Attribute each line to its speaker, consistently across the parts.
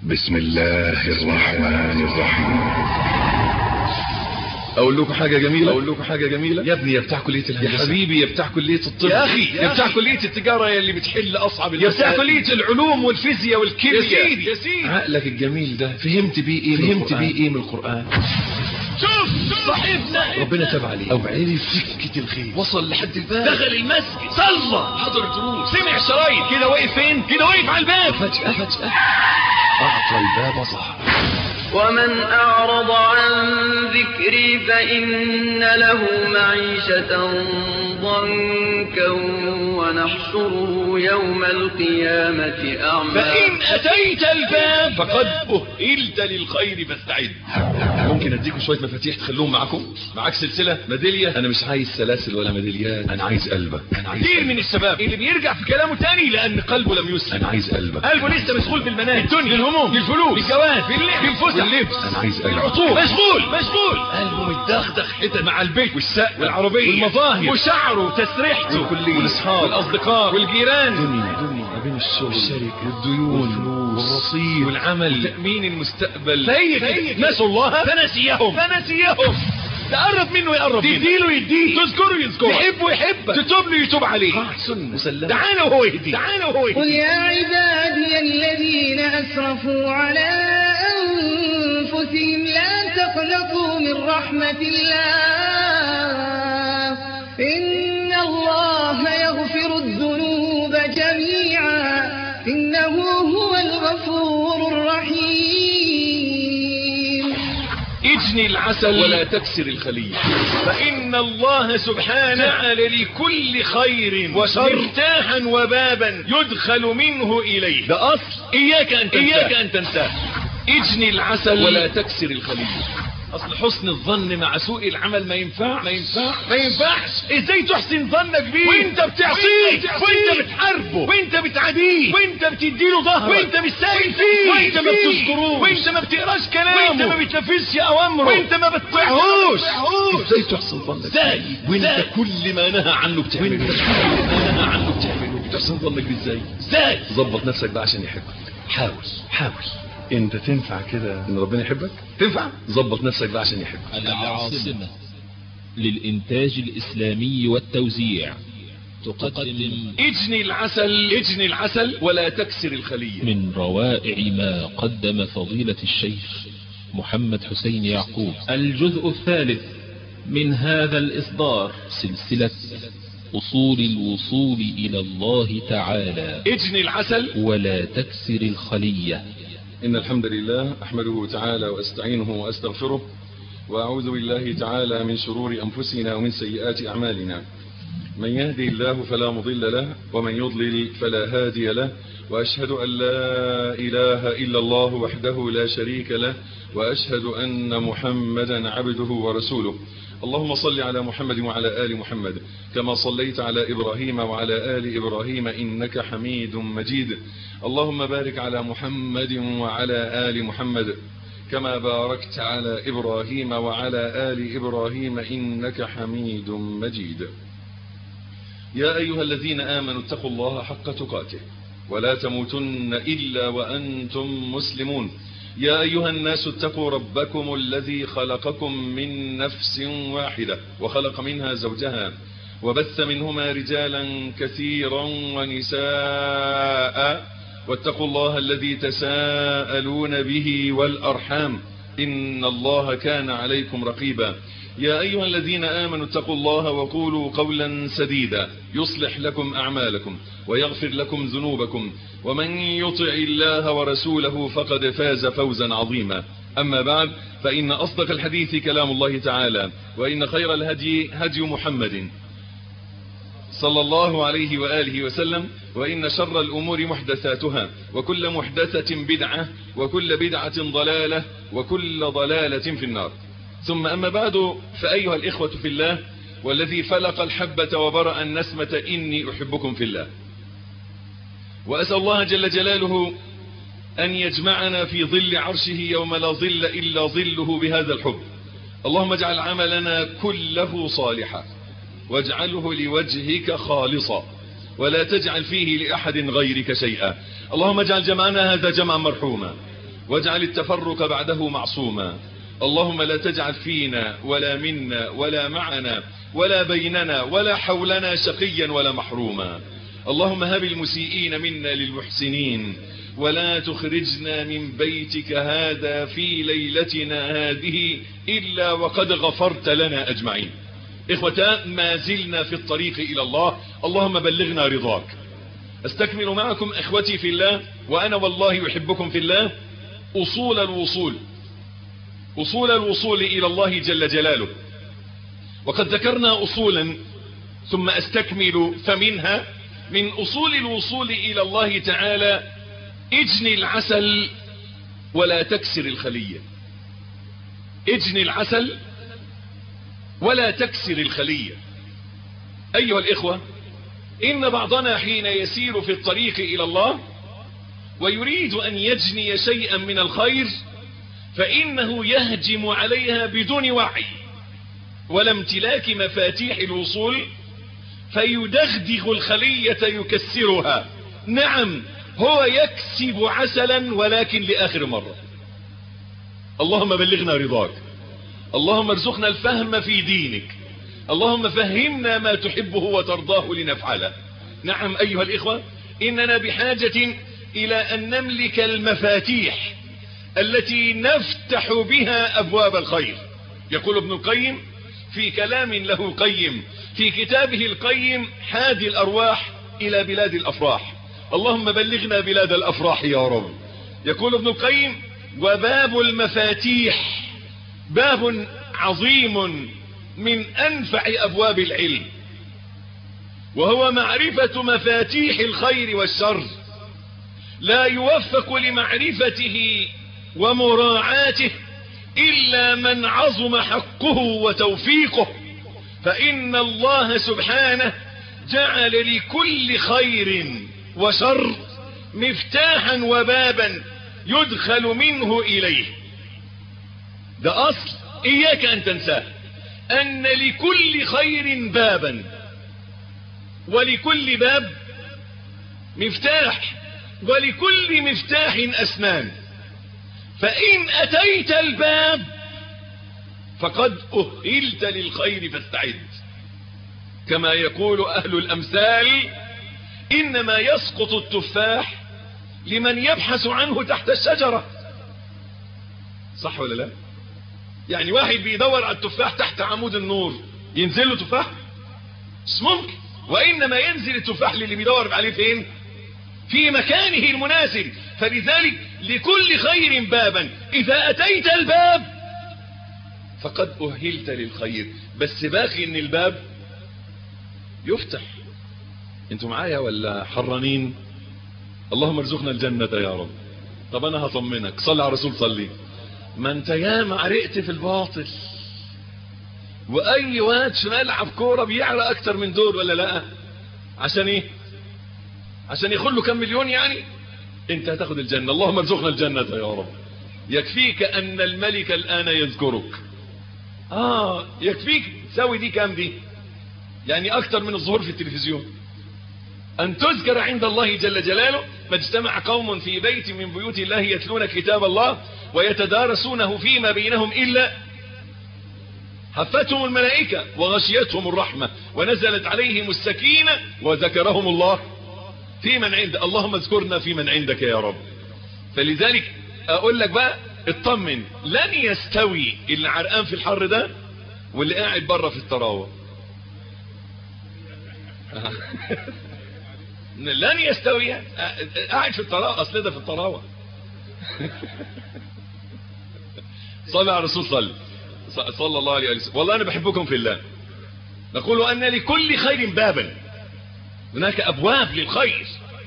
Speaker 1: بسم الله الرحمن الرحيم
Speaker 2: اقول لكم حاجه جميله
Speaker 1: اقول لكم حاجه جميله
Speaker 2: يا ابني يا بتاع كليه
Speaker 1: يا
Speaker 2: الهندسه
Speaker 1: حبيبي يا بتاع كليه الطب
Speaker 2: يا أخي،
Speaker 1: يا بتاع كليه التجاره يا اللي بتحل اصعب
Speaker 2: يا بتاع
Speaker 1: المسائل.
Speaker 2: كليه العلوم والفيزياء والكيمياء
Speaker 1: يا سيدي يا سيدي
Speaker 2: عقلك الجميل ده فهمت بيه ايه من
Speaker 1: فهمت
Speaker 2: القرآن؟
Speaker 1: بيه ايه من القران
Speaker 2: شوف صاحبنا
Speaker 1: ربنا تاب عليه
Speaker 2: او عرف سكه الخير
Speaker 1: وصل لحد الباب
Speaker 2: دخل المسجد صلى حضر دروس سمع شرايط كده واقف فين كده واقف على الباب
Speaker 1: فجاه فجاه اعطى الباب ظهر
Speaker 3: ومن أعرض عن ذكري فإن له معيشة ضنكا ونحشره يوم القيامة أعمى
Speaker 2: فإن أتيت الباب فقد أهلت للخير فاستعد ممكن أديكم شوية مفاتيح تخلوهم معاكم معاك سلسلة ميدالية أنا مش عايز سلاسل ولا ميداليات أنا عايز قلبك أنا عايز كتير من الشباب اللي بيرجع في كلامه تاني لأن قلبه لم يسلم أنا عايز قلبك قلبه لسه مشغول بالمناهج بالدنيا بالهموم بالفلوس بالجواز باللعب بالفسح باللبس أنا عايز قلبك بالعطور مشغول مشغول قلبه متدغدغ حتت مع البيت والسقف والعربية والمظاهر وشعره وتسريحته
Speaker 1: والكلية
Speaker 2: والاصحاب والاصدقاء والجيران
Speaker 1: دنيا دنيا ما بين الشغل
Speaker 2: والشركة
Speaker 1: والديون
Speaker 2: والفلوس
Speaker 1: والرصيد
Speaker 2: والعمل وتأمين المستقبل هي كده نسوا الله فنسيهم فنسيهم تقرب منه يقرب منه تديله يديه تذكره يذكره تحبه يحبك تتوب له يتوب عليك
Speaker 1: سنة مسلمة
Speaker 2: تعالى وهو يهدي تعالى وهو
Speaker 4: قل
Speaker 2: يهدي
Speaker 4: يا عبادي الذين أسرفوا على أنفسهم لا تقنطوا من رحمة الله إن الله يغفر الذنوب جميعا إنه هو الغفور الرحيم
Speaker 2: اجني العسل ولا تكسر الخلية فإن الله سبحانه جعل لكل خير وشر مفتاحا وبابا يدخل منه إليه ده أصل إياك أن تنساه إياك أن تنساه اجني العسل ولا تكسر الخلية اصل حسن الظن مع سوء العمل ما ينفع ما ينفع ما ينفعش ازاي تحسن ظنك بيه وانت بتعصيه وانت بتحاربه وانت بتعاديه وانت بتديله ظهرك وانت مش سائل فيه وانت ما بتذكروش وانت ما بتقراش كلامه وانت ما بتنفذش اوامره وانت ما بتطيعهوش
Speaker 1: ازاي تحسن ظنك
Speaker 2: ازاي وانت كل ما نهى عنه بتعمله وانت كل ما نهى عنه بتعمله
Speaker 1: تحسن ظنك بيه ازاي
Speaker 2: ازاي
Speaker 1: ظبط نفسك بقى عشان يحبك حاول حاول انت تنفع كده ان ربنا يحبك
Speaker 2: تنفع
Speaker 1: ظبط نفسك بقى عشان يحبك
Speaker 5: العاصمة للإنتاج الإسلامي والتوزيع تقدم
Speaker 2: اجني العسل اجني العسل ولا تكسر الخلية
Speaker 5: من روائع ما قدم فضيلة الشيخ محمد حسين يعقوب الجزء الثالث من هذا الإصدار سلسلة أصول الوصول إلى الله تعالى
Speaker 2: اجني العسل
Speaker 5: ولا تكسر الخلية
Speaker 1: إن الحمد لله أحمده تعالى وأستعينه وأستغفره وأعوذ بالله تعالى من شرور أنفسنا ومن سيئات أعمالنا من يهدي الله فلا مضل له ومن يضلل فلا هادي له وأشهد أن لا إله إلا الله وحده لا شريك له وأشهد أن محمدا عبده ورسوله اللهم صل على محمد وعلى آل محمد كما صليت على إبراهيم وعلى آل إبراهيم إنك حميد مجيد اللهم بارك على محمد وعلى آل محمد كما باركت على إبراهيم وعلى آل إبراهيم إنك حميد مجيد يا أيها الذين آمنوا اتقوا الله حق تقاته ولا تموتن إلا وأنتم مسلمون يا أيها الناس اتقوا ربكم الذي خلقكم من نفس واحدة وخلق منها زوجها وبث منهما رجالا كثيرا ونساء واتقوا الله الذي تساءلون به والأرحام إن الله كان عليكم رقيبا يا أيها الذين آمنوا اتقوا الله وقولوا قولا سديدا يصلح لكم أعمالكم ويغفر لكم ذنوبكم ومن يطع الله ورسوله فقد فاز فوزا عظيما أما بعد فإن أصدق الحديث كلام الله تعالى وإن خير الهدي هدي محمد صلى الله عليه وآله وسلم وإن شر الأمور محدثاتها وكل محدثة بدعة وكل بدعة ضلالة وكل ضلالة في النار ثم أما بعد فأيها الإخوة في الله والذي فلق الحبة وبرأ النسمة إني أحبكم في الله وأسأل الله جل جلاله أن يجمعنا في ظل عرشه يوم لا ظل إلا ظله بهذا الحب اللهم اجعل عملنا كله صالحا واجعله لوجهك خالصا ولا تجعل فيه لأحد غيرك شيئا اللهم اجعل جمعنا هذا جمعا مرحوما واجعل التفرق بعده معصوما اللهم لا تجعل فينا ولا منا ولا معنا ولا بيننا ولا حولنا شقيا ولا محروما اللهم هب المسيئين منا للمحسنين ولا تخرجنا من بيتك هذا في ليلتنا هذه إلا وقد غفرت لنا أجمعين إخوتا ما زلنا في الطريق إلى الله اللهم بلغنا رضاك استكمل معكم إخوتي في الله وأنا والله يحبكم في الله أصول الوصول أصول الوصول إلى الله جل جلاله وقد ذكرنا أصولا ثم أستكمل فمنها من أصول الوصول إلى الله تعالى اجن العسل ولا تكسر الخلية اجن العسل ولا تكسر الخلية أيها الإخوة إن بعضنا حين يسير في الطريق إلى الله ويريد أن يجني شيئا من الخير فإنه يهجم عليها بدون وعي ولا امتلاك مفاتيح الوصول فيدغدغ الخلية يكسرها نعم هو يكسب عسلا ولكن لآخر مرة اللهم بلغنا رضاك اللهم ارزقنا الفهم في دينك اللهم فهمنا ما تحبه وترضاه لنفعله نعم أيها الإخوة إننا بحاجة إلى أن نملك المفاتيح التي نفتح بها أبواب الخير يقول ابن القيم في كلام له قيم في كتابه القيم حادي الأرواح إلى بلاد الأفراح اللهم بلغنا بلاد الأفراح يا رب يقول ابن القيم وباب المفاتيح باب عظيم من أنفع أبواب العلم وهو معرفة مفاتيح الخير والشر لا يوفق لمعرفته ومراعاته إلا من عظم حقه وتوفيقه فإن الله سبحانه جعل لكل خير وشر مفتاحا وبابا يدخل منه إليه ده أصل إياك أن تنساه أن لكل خير بابا ولكل باب مفتاح ولكل مفتاح أسنان فإن أتيت الباب فقد أهلت للخير فاستعد كما يقول أهل الأمثال إنما يسقط التفاح لمن يبحث عنه تحت الشجرة صح ولا لا يعني واحد بيدور على التفاح تحت عمود النور ينزل له تفاح مش ممكن وإنما ينزل التفاح للي بيدور عليه فين في مكانه المناسب فلذلك لكل خير بابا إذا أتيت الباب فقد أهلت للخير بس باقي ان الباب يفتح انتوا معايا ولا حرانين اللهم ارزقنا الجنة يا رب طب انا هطمنك صلي على الرسول صلي ما انت ياما عرقت في الباطل واي واد في ملعب كوره بيعرق اكتر من دول ولا لا عشان ايه عشان ياخد له كم مليون يعني انت هتاخد الجنة اللهم ارزقنا الجنة يا رب يكفيك ان الملك الان يذكرك اه يكفيك تساوي دي كام دي يعني اكتر من الظهور في التلفزيون ان تذكر عند الله جل جلاله ما اجتمع قوم في بيت من بيوت الله يتلون كتاب الله ويتدارسونه فيما بينهم الا حفتهم الملائكة وغشيتهم الرحمة ونزلت عليهم السكينة وذكرهم الله في من عند اللهم اذكرنا في من عندك يا رب فلذلك اقول لك بقى اطمن لن يستوي اللي عرقان في الحر ده واللي قاعد بره في الطراوه لن يستوي قاعد في الطراوه اصل ده في الطراوه صلى على الرسول صلى صلى الله عليه وسلم والله انا بحبكم في الله نقول ان لكل خير بابا هناك ابواب للخير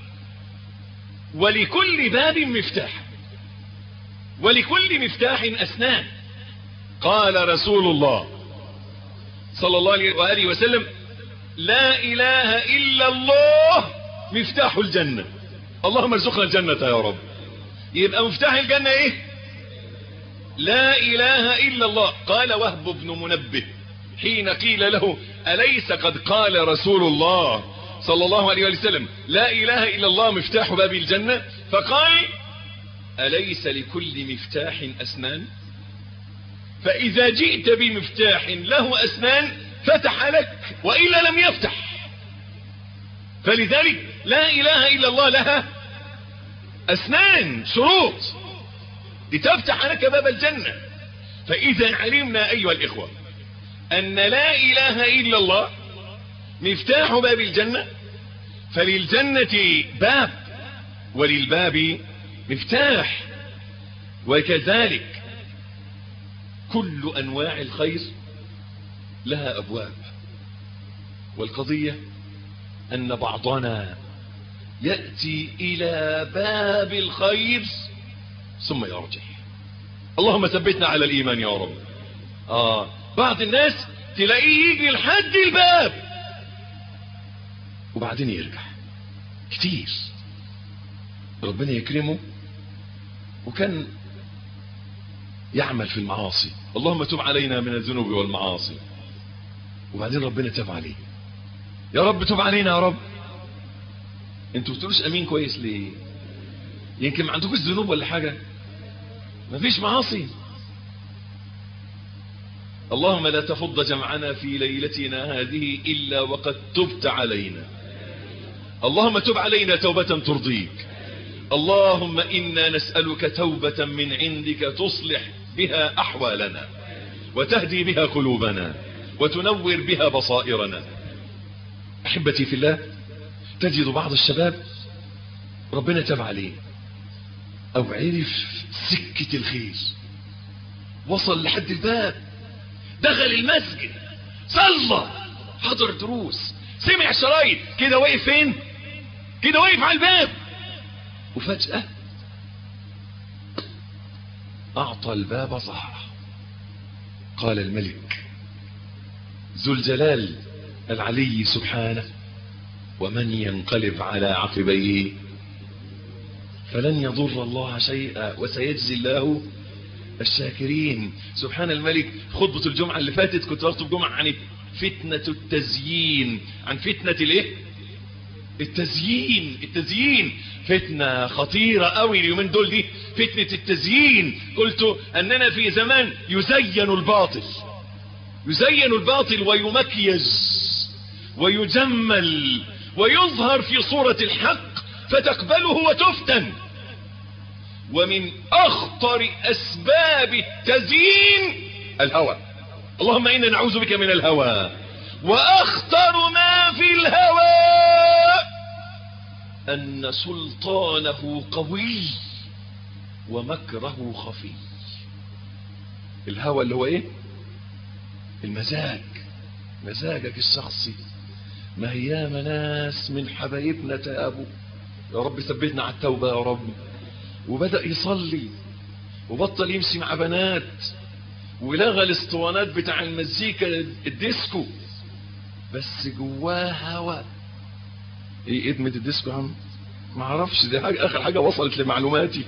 Speaker 1: ولكل باب مفتاح ولكل مفتاح أسنان قال رسول الله صلى الله عليه وآله وسلم لا إله إلا الله مفتاح الجنة اللهم ارزقنا الجنة يا رب يبقى مفتاح الجنة ايه لا إله إلا الله قال وهب بن منبه حين قيل له أليس قد قال رسول الله صلى الله عليه وسلم لا إله إلا الله مفتاح باب الجنة فقال أليس لكل مفتاح أسنان فإذا جئت بمفتاح له أسنان فتح لك وإلا لم يفتح فلذلك لا إله إلا الله لها أسنان شروط لتفتح لك باب الجنة فإذا علمنا أيها الإخوة أن لا إله إلا الله مفتاح باب الجنة فللجنة باب وللباب مفتاح وكذلك كل أنواع الخير لها أبواب والقضية أن بعضنا يأتي إلى باب الخير ثم يرجع اللهم ثبتنا على الإيمان يا رب آه بعض الناس تلاقيه يجي لحد الباب وبعدين يرجع كتير ربنا يكرمه وكان يعمل في المعاصي اللهم تب علينا من الذنوب والمعاصي وبعدين ربنا تاب عليه يا رب تب علينا يا رب انتوا بتقولوش امين كويس ليه يمكن ما عندكوش ذنوب ولا حاجه مفيش معاصي اللهم لا تفض جمعنا في ليلتنا هذه الا وقد تبت علينا اللهم تب علينا توبه ترضيك اللهم انا نسالك توبه من عندك تصلح بها احوالنا وتهدي بها قلوبنا وتنور بها بصائرنا احبتي في الله تجد بعض الشباب ربنا تاب عليه او عرف سكة الخير وصل لحد الباب دخل المسجد صلى حضر دروس سمع شرايط كده واقف فين كده واقف على الباب وفجأة اعطى الباب ظهره قال الملك ذو الجلال العلي سبحانه ومن ينقلب على عقبيه فلن يضر الله شيئا وسيجزي الله الشاكرين سبحان الملك خطبة الجمعة اللي فاتت كنت بخطب جمعة عن فتنة التزيين عن فتنة الايه التزيين التزيين فتنة خطيرة قوي اليومين دول دي فتنة التزيين قلت اننا في زمان يزين الباطل يزين الباطل ويمكيز ويجمل ويظهر في صورة الحق فتقبله وتفتن ومن اخطر اسباب التزيين الهوى اللهم انا نعوذ بك من الهوى واخطر ما في الهوى ان سلطانه قوي ومكره خفي الهوى اللي هو ايه المزاج مزاجك الشخصي ما هي ناس من حبايبنا تابوا يا رب ثبتنا على التوبة يا رب وبدأ يصلي وبطل يمشي مع بنات ولغى الاسطوانات بتاع المزيكا الديسكو بس جواه هوا ايه ادمة الديسكو يا عم ما اعرفش دي حاجة اخر حاجة وصلت لمعلوماتي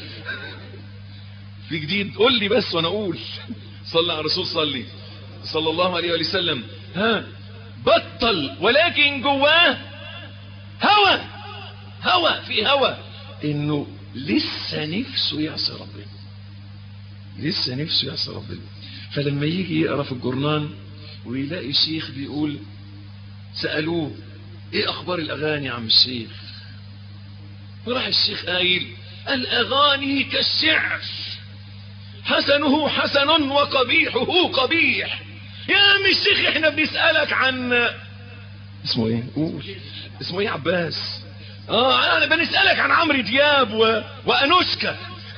Speaker 1: في جديد قول لي بس وانا اقول صلى على الرسول صلي صلى الله عليه وسلم ها بطل ولكن جواه هوى هوى في هوى انه لسه نفسه يعصي ربنا لسه نفسه يعصي ربنا فلما يجي يقرا في الجورنان ويلاقي شيخ بيقول سالوه ايه اخبار الاغاني يا عم الشيخ فراح الشيخ قايل الاغاني كالشعر حسنه حسن وقبيحه قبيح يا عم الشيخ احنا بنسألك عن اسمه ايه قول اسمه ايه عباس اه انا بنسألك عن عمرو دياب و... وانوشكا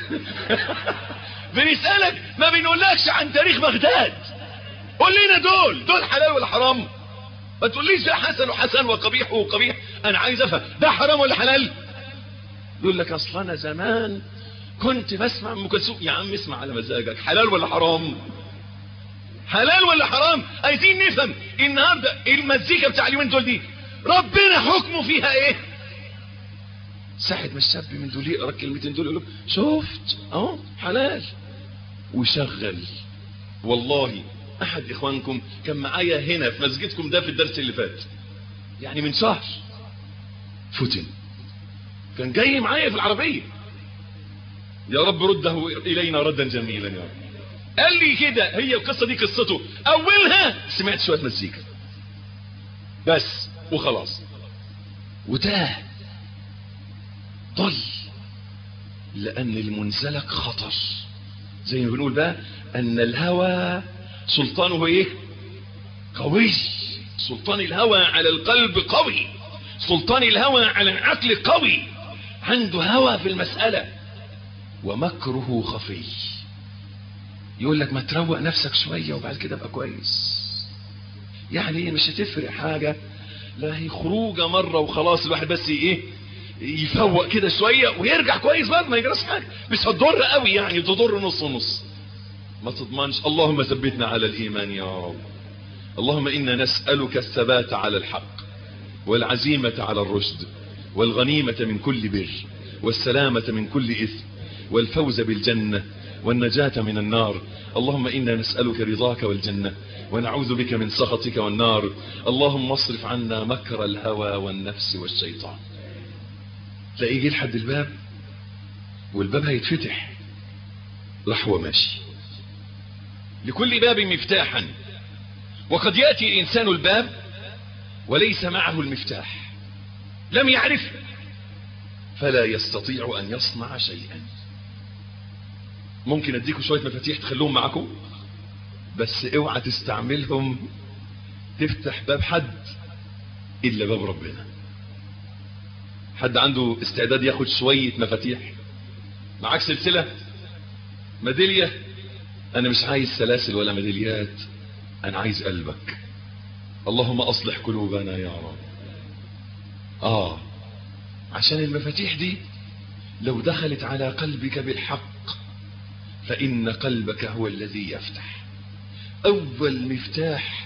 Speaker 1: بنسألك ما بنقولكش عن تاريخ بغداد قول لنا دول دول حلال ولا حرام ما تقوليش ده حسن وحسن وقبيح وقبيح انا عايز افهم ده حرام ولا حلال يقول لك اصل انا زمان كنت بسمع ام كلثوم يا عم اسمع على مزاجك حلال ولا حرام حلال ولا حرام عايزين نفهم النهارده المزيكا بتاع اليومين دول دي ربنا حكمه فيها ايه ساعة ما الشاب من دول يقرا الكلمتين دول يقول شفت اهو حلال وشغل والله احد اخوانكم كان معايا هنا في مسجدكم ده في الدرس اللي فات يعني من شهر فتن كان جاي معايا في العربية يا رب رده الينا ردا جميلا يا رب قال لي كده هي القصة دي قصته اولها سمعت شوية مزيكا بس وخلاص وتاه ضل لان المنزلق خطر زي ما بنقول بقى ان الهوى سلطانه ايه قوي سلطان الهوى على القلب قوي سلطان الهوى على العقل قوي عنده هوى في المسألة ومكره خفي يقول لك ما تروق نفسك شوية وبعد كده ابقى كويس يعني مش هتفرق حاجة لا هي خروجة مرة وخلاص الواحد بس ايه يفوق كده شوية ويرجع كويس بعد ما يجرس حاجة بس هتضر قوي يعني تضر نص نص ما تضمنش اللهم ثبتنا على الايمان يا رب اللهم انا نسألك الثبات على الحق والعزيمة على الرشد والغنيمة من كل بر والسلامة من كل إثم والفوز بالجنة والنجاة من النار اللهم إنا نسألك رضاك والجنة ونعوذ بك من سخطك والنار اللهم اصرف عنا مكر الهوى والنفس والشيطان تلاقيه يجي لحد الباب والباب هيتفتح راح هو ماشي لكل باب مفتاحا وقد يأتي الإنسان الباب وليس معه المفتاح لم يعرفه فلا يستطيع أن يصنع شيئا ممكن اديكم شوية مفاتيح تخلوهم معكم بس اوعى تستعملهم تفتح باب حد الا باب ربنا حد عنده استعداد ياخد شوية مفاتيح معاك سلسلة ميدالية انا مش عايز سلاسل ولا ميداليات انا عايز قلبك اللهم اصلح قلوبنا يا رب اه عشان المفاتيح دي لو دخلت على قلبك بالحق فإن قلبك هو الذي يفتح أول مفتاح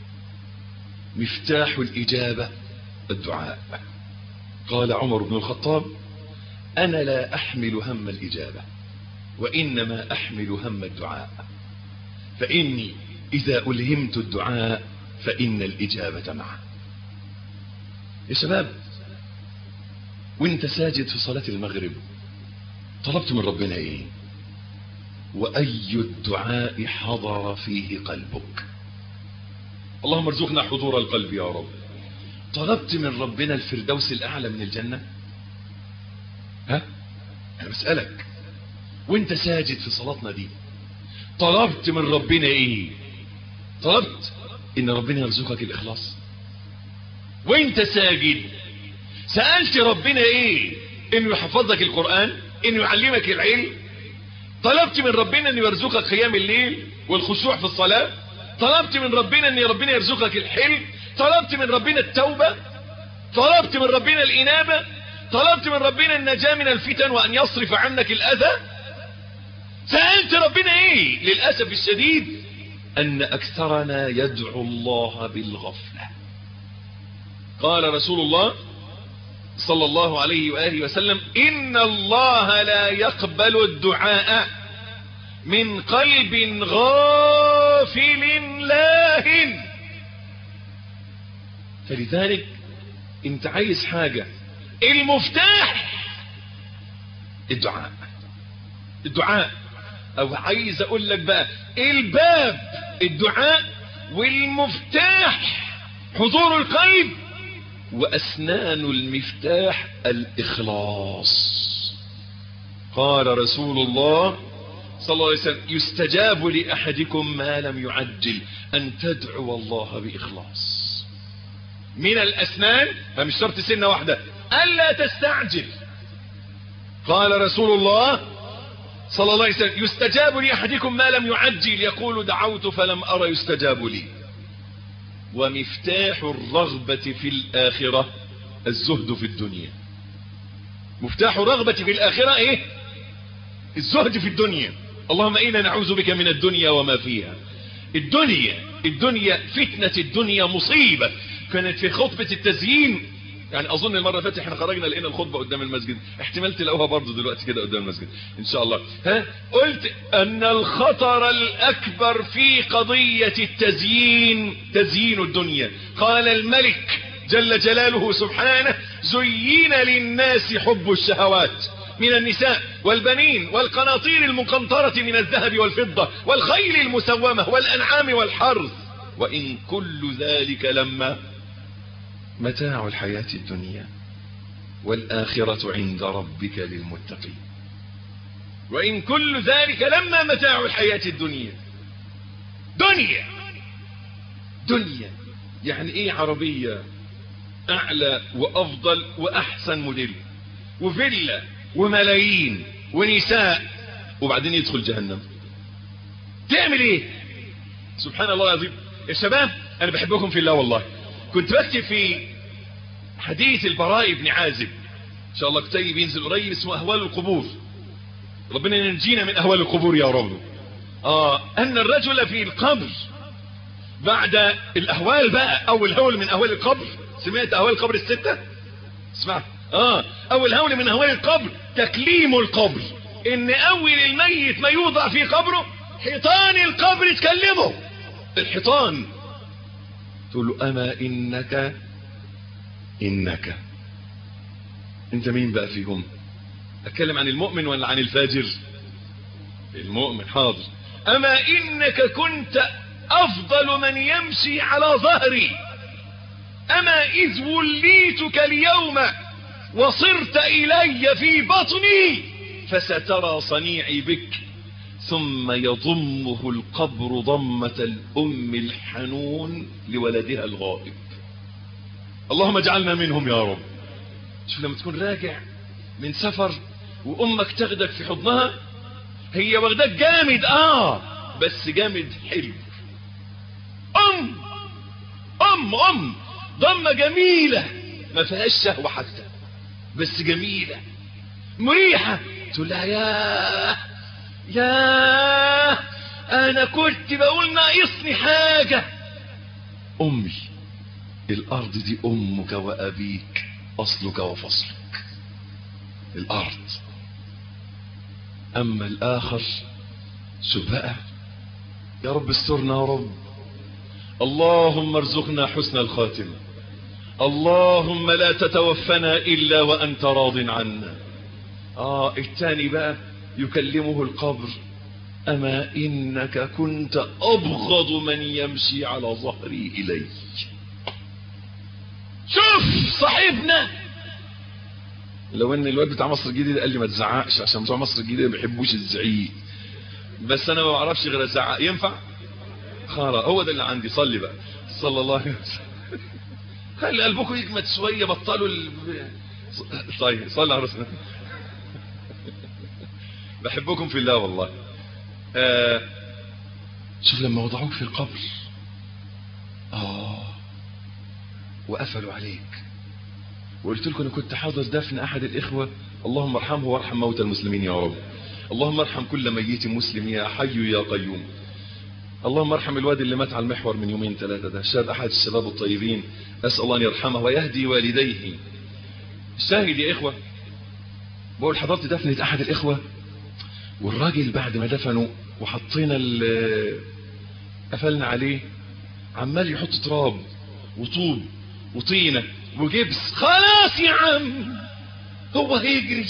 Speaker 1: مفتاح الإجابة الدعاء قال عمر بن الخطاب أنا لا أحمل هم الإجابة وإنما أحمل هم الدعاء فإني إذا ألهمت الدعاء فإن الإجابة معه يا شباب وانت ساجد في صلاة المغرب طلبت من ربنا ايه وأي الدعاء حضر فيه قلبك اللهم ارزقنا حضور القلب يا رب طلبت من ربنا الفردوس الأعلى من الجنة ها أنا بسألك وانت ساجد في صلاتنا دي طلبت من ربنا ايه طلبت ان ربنا يرزقك الإخلاص وانت ساجد سألت ربنا ايه انه يحفظك القرآن انه يعلمك العلم طلبت من ربنا ان يرزقك قيام الليل والخشوع في الصلاة طلبت من ربنا ان ربنا يرزقك الحلم طلبت من ربنا التوبة طلبت من ربنا الانابة طلبت من ربنا النجاة من الفتن وان يصرف عنك الاذى سألت ربنا ايه للأسف الشديد ان اكثرنا يدعو الله بالغفلة قال رسول الله صلى الله عليه وآله وسلم إن الله لا يقبل الدعاء من قلب غافل لاهن فلذلك انت عايز حاجة المفتاح الدعاء الدعاء او عايز اقول لك بقى الباب الدعاء والمفتاح حضور القلب وأسنان المفتاح الإخلاص قال رسول الله صلى الله عليه وسلم يستجاب لأحدكم ما لم يعجل أن تدعو الله بإخلاص من الأسنان فمش شرط سنة واحدة ألا تستعجل قال رسول الله صلى الله عليه وسلم يستجاب لأحدكم ما لم يعجل يقول دعوت فلم أرى يستجاب لي ومفتاح الرغبة في الآخرة الزهد في الدنيا مفتاح الرغبة في الآخرة ايه الزهد في الدنيا اللهم إنا نعوذ بك من الدنيا وما فيها الدنيا الدنيا فتنة الدنيا مصيبة كانت في خطبة التزيين يعني اظن المرة اللي فاتت احنا خرجنا لقينا الخطبة قدام المسجد احتمال تلاقوها برضو دلوقتي كده قدام المسجد ان شاء الله ها قلت ان الخطر الاكبر في قضية التزيين تزيين الدنيا قال الملك جل جلاله سبحانه زين للناس حب الشهوات
Speaker 2: من النساء والبنين والقناطير المقنطرة من الذهب والفضة والخيل المسومة والأنعام والحرث وإن كل ذلك لما متاع الحياة الدنيا والآخرة عند ربك للمتقين وإن كل ذلك لما متاع الحياة الدنيا دنيا دنيا يعني ايه عربية اعلى وافضل واحسن موديل وفيلا وملايين ونساء وبعدين يدخل جهنم تعمل ايه سبحان الله العظيم الشباب انا بحبكم في الله والله كنت بكتب في حديث البراء بن عازب ان شاء الله كتيب ينزل قريب اسمه اهوال القبور ربنا ينجينا من اهوال القبور يا رب اه ان الرجل في القبر بعد الاهوال بقى اول هول من اهوال القبر سمعت اهوال القبر الستة اسمع اه اول هول من اهوال القبر تكليم القبر ان اول الميت ما يوضع في قبره حيطان القبر تكلمه الحيطان تقول له اما انك انك انت مين بقى فيهم اتكلم عن المؤمن ولا عن الفاجر المؤمن حاضر اما انك كنت افضل من يمشي على ظهري اما اذ وليتك اليوم وصرت الي في بطني فسترى صنيعي بك ثم يضمه القبر ضمة الام الحنون لولدها الغائب اللهم اجعلنا منهم يا رب شوف لما تكون راجع من سفر وامك تاخدك في حضنها هي واخداك جامد اه بس جامد حلو ام ام ام ضمة جميلة ما فيهاش شهوة حتى بس جميلة مريحة تقول لها يا يا انا كنت بقول ناقصني حاجة امي الارض دي امك وابيك اصلك وفصلك الارض اما الاخر شوف بقى يا رب استرنا يا رب اللهم ارزقنا حسن الخاتمة اللهم لا تتوفنا الا وانت راض عنا اه التاني بقى يكلمه القبر اما انك كنت ابغض من يمشي على ظهري الي شوف صاحبنا لو ان الواد بتاع مصر الجديدة قال لي ما تزعقش عشان بتوع مصر الجديدة ما بيحبوش الزعيق بس انا ما بعرفش غير ازعق ينفع خلاص هو ده اللي عندي صلي بقى صلى الله عليه وسلم خلي قلبكم يجمد شويه بطلوا ال... طيب صلي على رسول بحبكم في الله والله آه شوف لما وضعوك في القبر اه وقفلوا عليك وقلت لكم انا كنت حاضر دفن احد الاخوه اللهم ارحمه وارحم موتى المسلمين يا رب اللهم ارحم كل ميت مسلم يا حي يا قيوم اللهم ارحم الواد اللي مات على المحور من يومين ثلاثة ده شاب أحد الشباب الطيبين أسأل الله أن يرحمه ويهدي والديه الشاهد يا إخوة بقول حضرت دفنة أحد الإخوة والراجل بعد ما دفنوا وحطينا قفلنا عليه عمال يحط تراب وطوب وطينة وجبس خلاص يا عم هو هيجري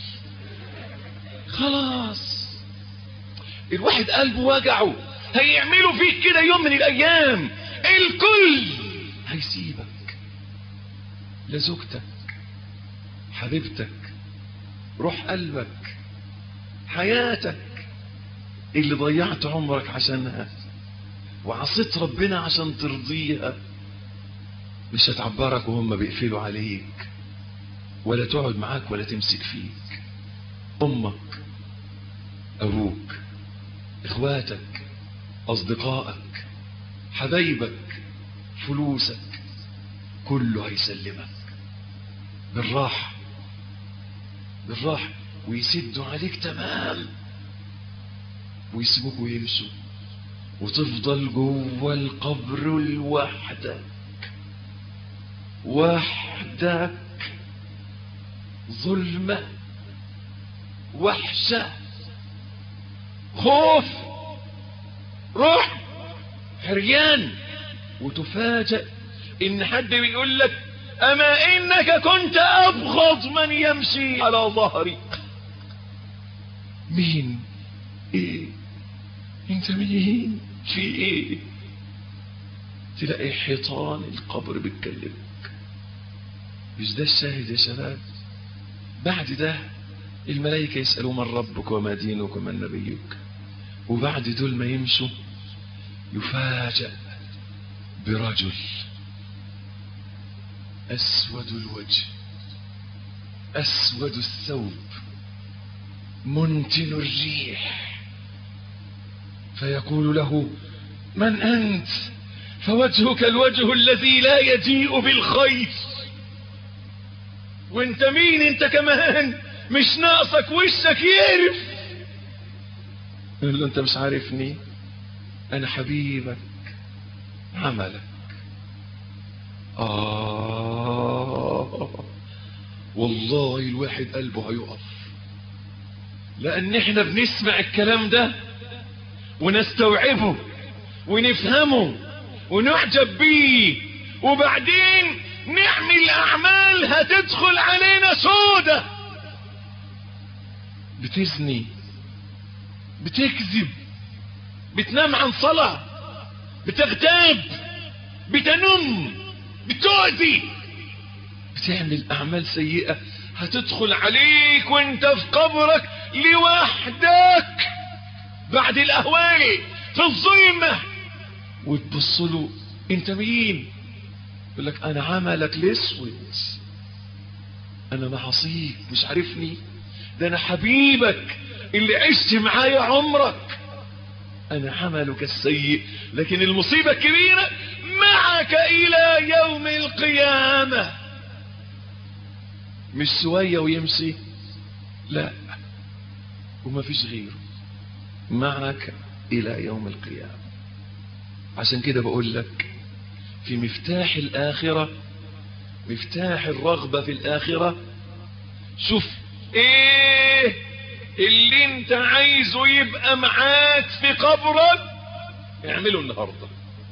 Speaker 2: خلاص الواحد قلبه وجعه هيعملوا فيك كده يوم من الايام الكل هيسيبك لزوجتك حبيبتك روح قلبك حياتك اللي ضيعت عمرك عشانها وعصيت ربنا عشان ترضيها مش هتعبرك وهم بيقفلوا عليك ولا تقعد معاك ولا تمسك فيك امك ابوك اخواتك اصدقائك حبايبك فلوسك كله هيسلمك بالراحة بالراحة ويسدوا عليك تمام ويسيبوك ويمشوا وتفضل جوه القبر لوحدك وحدك ظلمة وحشة خوف روح حريان وتفاجأ ان حد بيقول لك اما انك كنت ابغض من يمشي على ظهري
Speaker 1: مين ايه انت مين في ايه تلاقي حيطان القبر بتكلمك مش ده الشاهد يا شباب بعد ده الملائكة يسألوا من ربك وما دينك ومن نبيك وبعد دول ما يمشوا يفاجأ برجل أسود الوجه أسود الثوب منتن الريح فيقول له من أنت فوجهك الوجه الذي لا يجيء بالخير وانت مين انت كمان مش ناقصك وشك يقرف يقول له انت مش عارفني انا حبيبك عملك آه والله الواحد قلبه هيقف لأن احنا بنسمع الكلام ده ونستوعبه ونفهمه ونعجب بيه وبعدين نعمل أعمال هتدخل علينا سودة بتزني بتكذب بتنام عن صلاة بتغتاب بتنم بتؤذي بتعمل أعمال سيئة هتدخل عليك وانت في قبرك لوحدك بعد الأهوال في الظلمة وتبص له انت مين يقول لك انا عملك الاسود انا معصيك مش عارفني ده انا حبيبك اللي عشت معايا عمرك انا عملك السيء لكن المصيبة الكبيرة معك الى يوم القيامة مش سوية ويمشي لا وما فيش غيره معك الى يوم القيامة عشان كده بقول لك في مفتاح الآخرة مفتاح الرغبة في الآخرة شوف ايه اللي انت عايزه يبقى معاك في قبرك اعمله النهاردة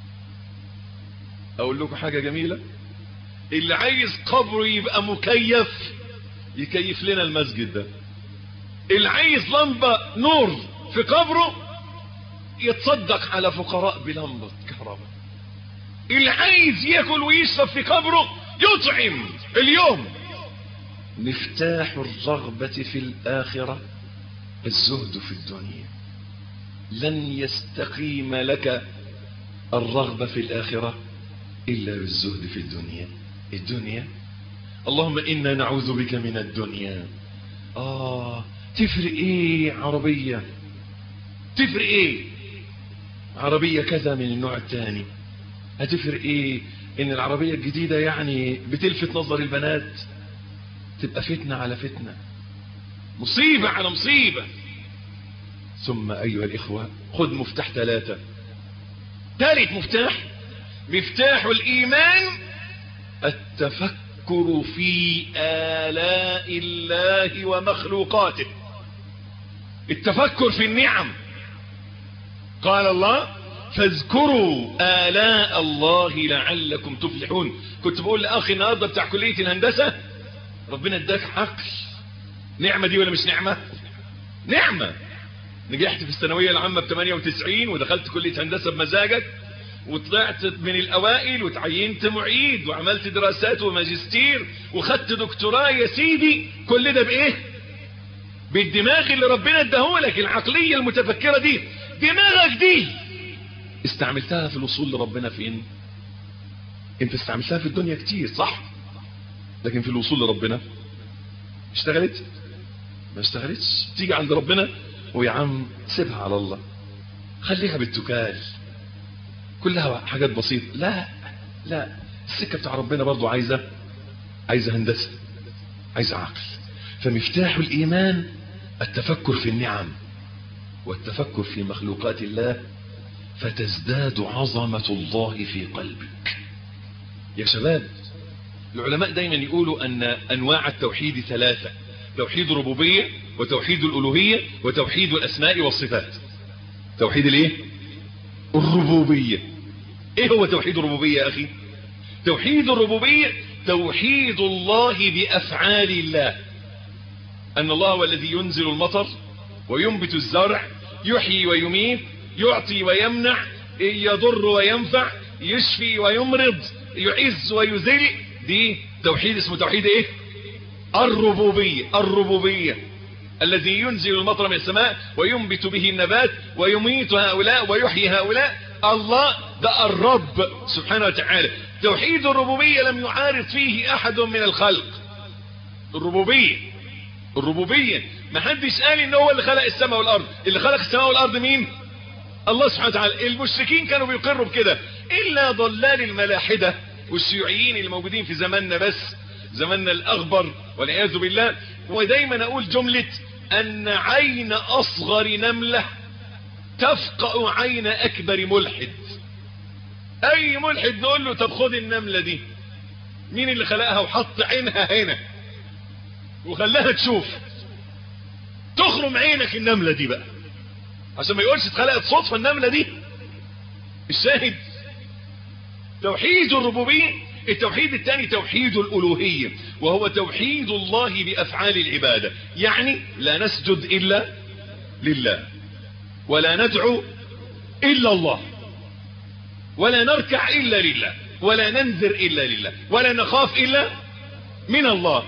Speaker 1: اقول لكم حاجة جميلة اللي عايز قبره يبقى مكيف يكيف لنا المسجد ده اللي عايز لمبة نور في قبره يتصدق على فقراء بلمبة كهرباء اللي عايز ياكل ويشرب في قبره يطعم اليوم مفتاح الرغبة في الآخرة الزهد في الدنيا لن يستقيم لك الرغبة في الآخرة إلا بالزهد في الدنيا الدنيا اللهم إنا نعوذ بك من الدنيا آه تفرق إيه عربية تفرق إيه عربية كذا من النوع الثاني هتفرق ايه ان العربية الجديدة يعني بتلفت نظر البنات تبقى فتنة على فتنة مصيبة على مصيبة ثم ايها الاخوة خذ مفتاح ثلاثة ثالث مفتاح مفتاح الايمان التفكر في آلاء الله ومخلوقاته التفكر في النعم قال الله فاذكروا آلاء الله لعلكم تفلحون كنت بقول لأخي النهاردة بتاع كلية الهندسة ربنا اداك عقل نعمة دي ولا مش نعمة نعمة نجحت في الثانوية العامة ب 98 ودخلت كلية هندسة بمزاجك وطلعت من الأوائل وتعينت معيد وعملت دراسات وماجستير وخدت دكتوراه يا سيدي كل ده بإيه بالدماغ اللي ربنا اداهولك العقلية المتفكرة دي دماغك دي استعملتها في الوصول لربنا فين انت استعملتها في الدنيا كتير صح لكن في الوصول لربنا اشتغلت ما اشتغلتش تيجي عند ربنا ويا عم سيبها على الله خليها بالتكال كلها حاجات بسيطة لا لا السكة بتاع ربنا برضو عايزة عايزة هندسة عايزة عقل فمفتاح الإيمان التفكر في النعم والتفكر في مخلوقات الله فتزداد عظمة الله في قلبك يا شباب العلماء دايما يقولوا أن أنواع التوحيد ثلاثة توحيد الربوبية وتوحيد الألوهية وتوحيد الأسماء والصفات توحيد الايه الربوبية ايه هو توحيد الربوبية يا أخي توحيد الربوبية توحيد الله بأفعال الله أن الله هو الذي ينزل المطر وينبت الزرع يحيي ويميت يعطي ويمنع يضر وينفع يشفي ويمرض يعز ويذل دي توحيد اسمه توحيد ايه الربوبية الربوبية الذي ينزل المطر من السماء وينبت به النبات ويميت هؤلاء ويحيي هؤلاء الله ده الرب سبحانه وتعالى توحيد الربوبية لم يعارض فيه احد من الخلق الربوبية الربوبية ما حدش قال ان هو اللي خلق السماء والارض اللي خلق السماء والارض مين الله سبحانه وتعالى المشركين كانوا بيقروا بكده الا ضلال الملاحدة والشيوعيين اللي موجودين في زماننا بس زماننا الاغبر والعياذ بالله ودايما اقول جملة ان عين اصغر نملة تفقأ عين اكبر ملحد اي ملحد نقول له طب خد النملة دي مين اللي خلقها وحط عينها هنا وخلاها تشوف تخرم عينك النملة دي بقى عشان ما يقولش اتخلقت صدفة النملة دي الشاهد توحيد الربوبية التوحيد الثاني توحيد الألوهية وهو توحيد الله بأفعال العبادة يعني لا نسجد إلا لله ولا ندعو إلا الله ولا نركع إلا لله ولا ننذر إلا لله ولا نخاف إلا من الله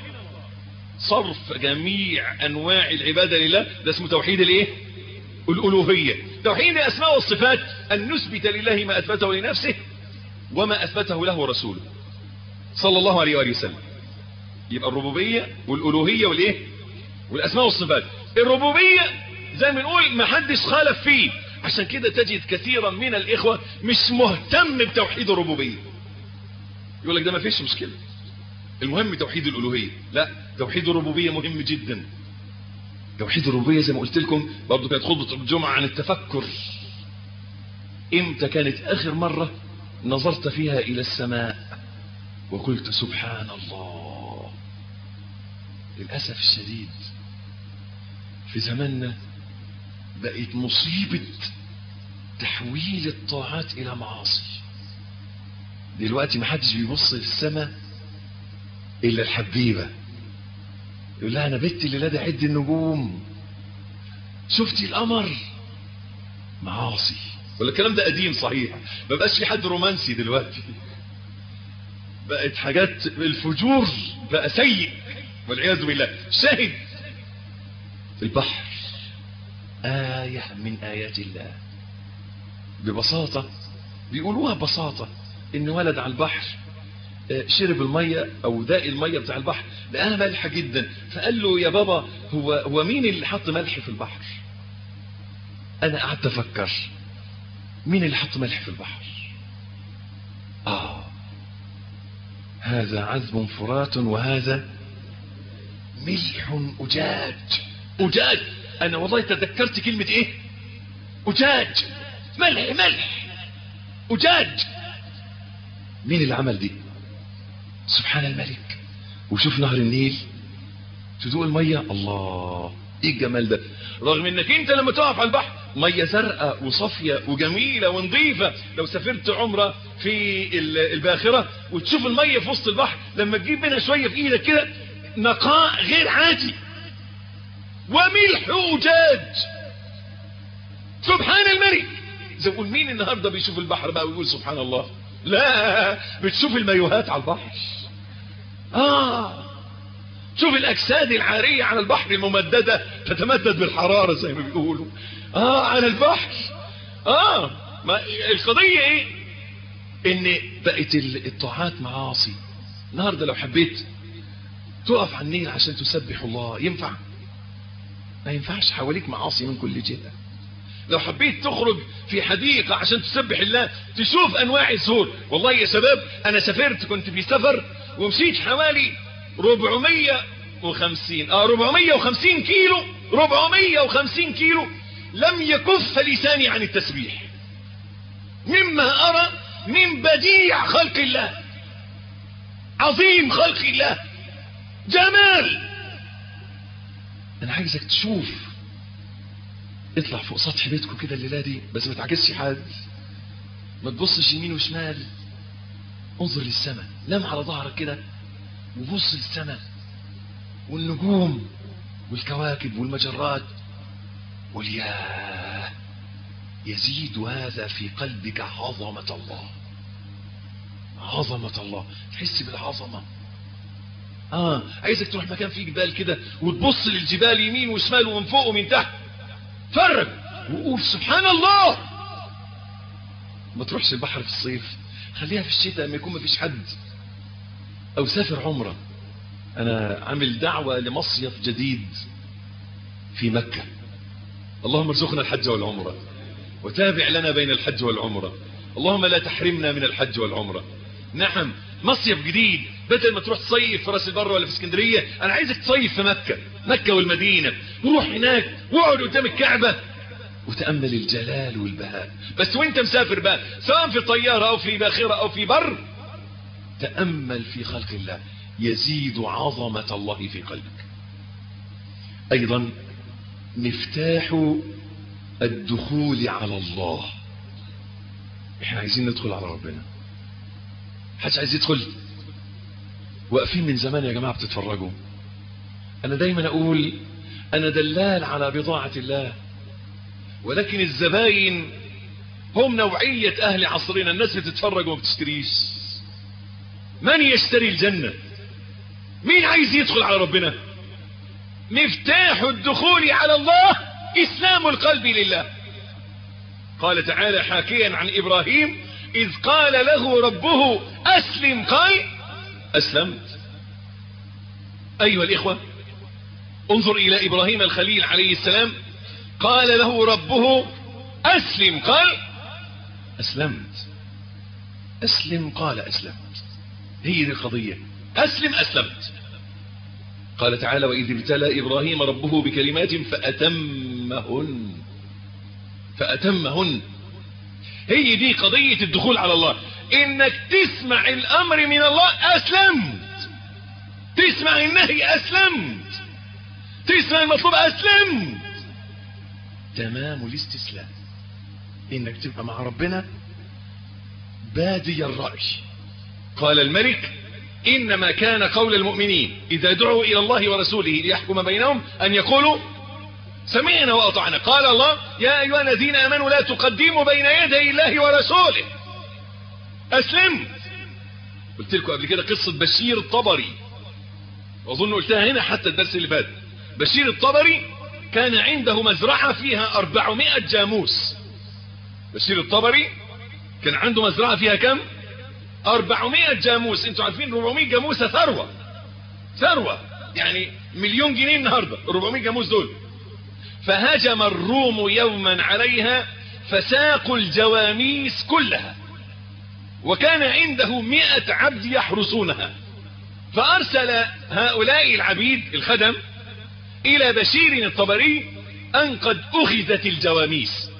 Speaker 1: صرف جميع أنواع العبادة لله ده اسمه توحيد الإيه الألوهية توحيد الأسماء والصفات أن نثبت لله ما أثبته لنفسه وما أثبته له رسوله صلى الله عليه وآله وسلم يبقى الربوبية والألوهية والإيه والأسماء والصفات الربوبية زي ما نقول ما حدش خالف فيه عشان كده تجد كثيرا من الإخوة مش مهتم بتوحيد الربوبية يقول لك ده ما فيش مشكلة المهم توحيد الألوهية لا توحيد الربوبية مهم جدا توحيد الربوبية زي ما قلت لكم برضه كانت خطبة الجمعة عن التفكر امتى كانت اخر مرة نظرت فيها الى السماء وقلت سبحان الله للأسف الشديد في زماننا بقت مصيبة تحويل الطاعات الى معاصي دلوقتي محدش بيبص في السماء الا الحبيبه يقول لها انا بنت اللي لا عد النجوم شفتي القمر معاصي ولا الكلام ده قديم صحيح ما بقاش في حد رومانسي دلوقتي بقت حاجات الفجور بقى سيء والعياذ بالله شاهد في البحر آية من آيات الله ببساطة بيقولوها ببساطة إن ولد على البحر شرب المية او داق المية بتاع البحر لقاها مالحة جدا فقال له يا بابا هو, هو مين اللي حط ملح في البحر انا قعدت افكر مين اللي حط ملح في البحر اه هذا عذب فرات وهذا ملح اجاج اجاج انا والله تذكرت كلمة ايه اجاج ملح ملح اجاج مين اللي عمل دي سبحان الملك وشوف نهر النيل تدوق المية الله ايه الجمال ده رغم انك انت لما تقف على البحر مية زرقاء وصافية وجميلة ونظيفة لو سافرت عمرة في الباخرة وتشوف المية في وسط البحر لما تجيب منها شوية في ايدك كده نقاء غير عادي وملح أجاج سبحان الملك زي بقول مين النهاردة بيشوف البحر بقى ويقول سبحان الله لا بتشوف المايوهات على البحر آه شوف الأجساد العارية على البحر الممددة تتمدد بالحرارة زي ما بيقولوا آه على البحر آه ما القضية إيه إن بقت الطاعات معاصي النهاردة لو حبيت تقف على النيل عشان تسبح الله ينفع ما ينفعش حواليك معاصي من كل جهة لو حبيت تخرج في حديقة عشان تسبح الله تشوف انواع الزهور والله يا شباب انا سافرت كنت في سفر ومشيت حوالي 450 اه 450 كيلو 450 كيلو لم يكف لساني عن التسبيح مما ارى من بديع خلق الله عظيم خلق الله جمال انا عايزك تشوف اطلع فوق سطح بيتكم كده الليله دي بس ما تعكسش حد ما تبصش يمين وشمال انظر للسماء نام على ظهرك كده وبص للسماء والنجوم والكواكب والمجرات قل يا يزيد هذا في قلبك عظمة الله عظمة الله تحس بالعظمة اه عايزك تروح مكان فيه جبال كده وتبص للجبال يمين وشمال ومن فوق ومن تحت فرج وقول سبحان الله ما تروحش البحر في الصيف خليها في الشتاء لما يكون مفيش حد او سافر عمره انا عامل دعوة لمصيف جديد في مكة اللهم ارزقنا الحج والعمرة وتابع لنا بين الحج والعمرة اللهم لا تحرمنا من الحج والعمرة نعم مصيف جديد بدل ما تروح تصيف في راس البر ولا في اسكندرية انا عايزك تصيف في مكة مكة والمدينة وروح هناك واقعد قدام الكعبة وتأمل الجلال والبهاء بس وانت مسافر بقى سواء في طيارة او في باخرة او في بر تأمل في خلق الله يزيد عظمة الله في قلبك ايضا مفتاح الدخول على الله احنا عايزين ندخل على ربنا حدش عايز يدخل واقفين من زمان يا جماعة بتتفرجوا انا دايما اقول انا دلال على بضاعة الله ولكن الزباين هم نوعية اهل عصرنا الناس بتتفرج وما بتشتريش من يشتري الجنة مين عايز يدخل على ربنا مفتاح الدخول على الله اسلام القلب لله قال تعالى حاكيا عن ابراهيم اذ قال له ربه اسلم قال اسلمت ايها الاخوة انظر الى ابراهيم الخليل عليه السلام قال له ربه اسلم قال اسلمت اسلم قال اسلمت هي دي القضية اسلم اسلمت قال تعالى واذ ابتلى ابراهيم ربه بكلمات فاتمهن فاتمهن هي دي قضية الدخول على الله انك تسمع الامر من الله اسلمت تسمع النهي اسلمت تسمع المطلوب اسلمت تمام الاستسلام انك تبقى مع ربنا بادي الرأي قال الملك انما كان قول المؤمنين اذا دعوا الى الله ورسوله ليحكم بينهم ان يقولوا سمعنا واطعنا قال الله يا ايها الذين امنوا لا تقدموا بين يدي الله ورسوله اسلم قلت لكم قبل كده قصة بشير الطبري واظن قلتها هنا حتى الدرس اللي فات بشير الطبري كان عنده مزرعة فيها 400 جاموس بشير الطبري كان عنده مزرعة فيها كم 400 جاموس انتوا عارفين 400 جاموسة ثروة ثروة يعني مليون جنيه النهاردة 400 جاموس دول فهجم الروم يوما عليها فساقوا الجواميس كلها وكان عنده مئة عبد يحرسونها فأرسل هؤلاء العبيد الخدم إلى بشير الطبري أن قد أخذت الجواميس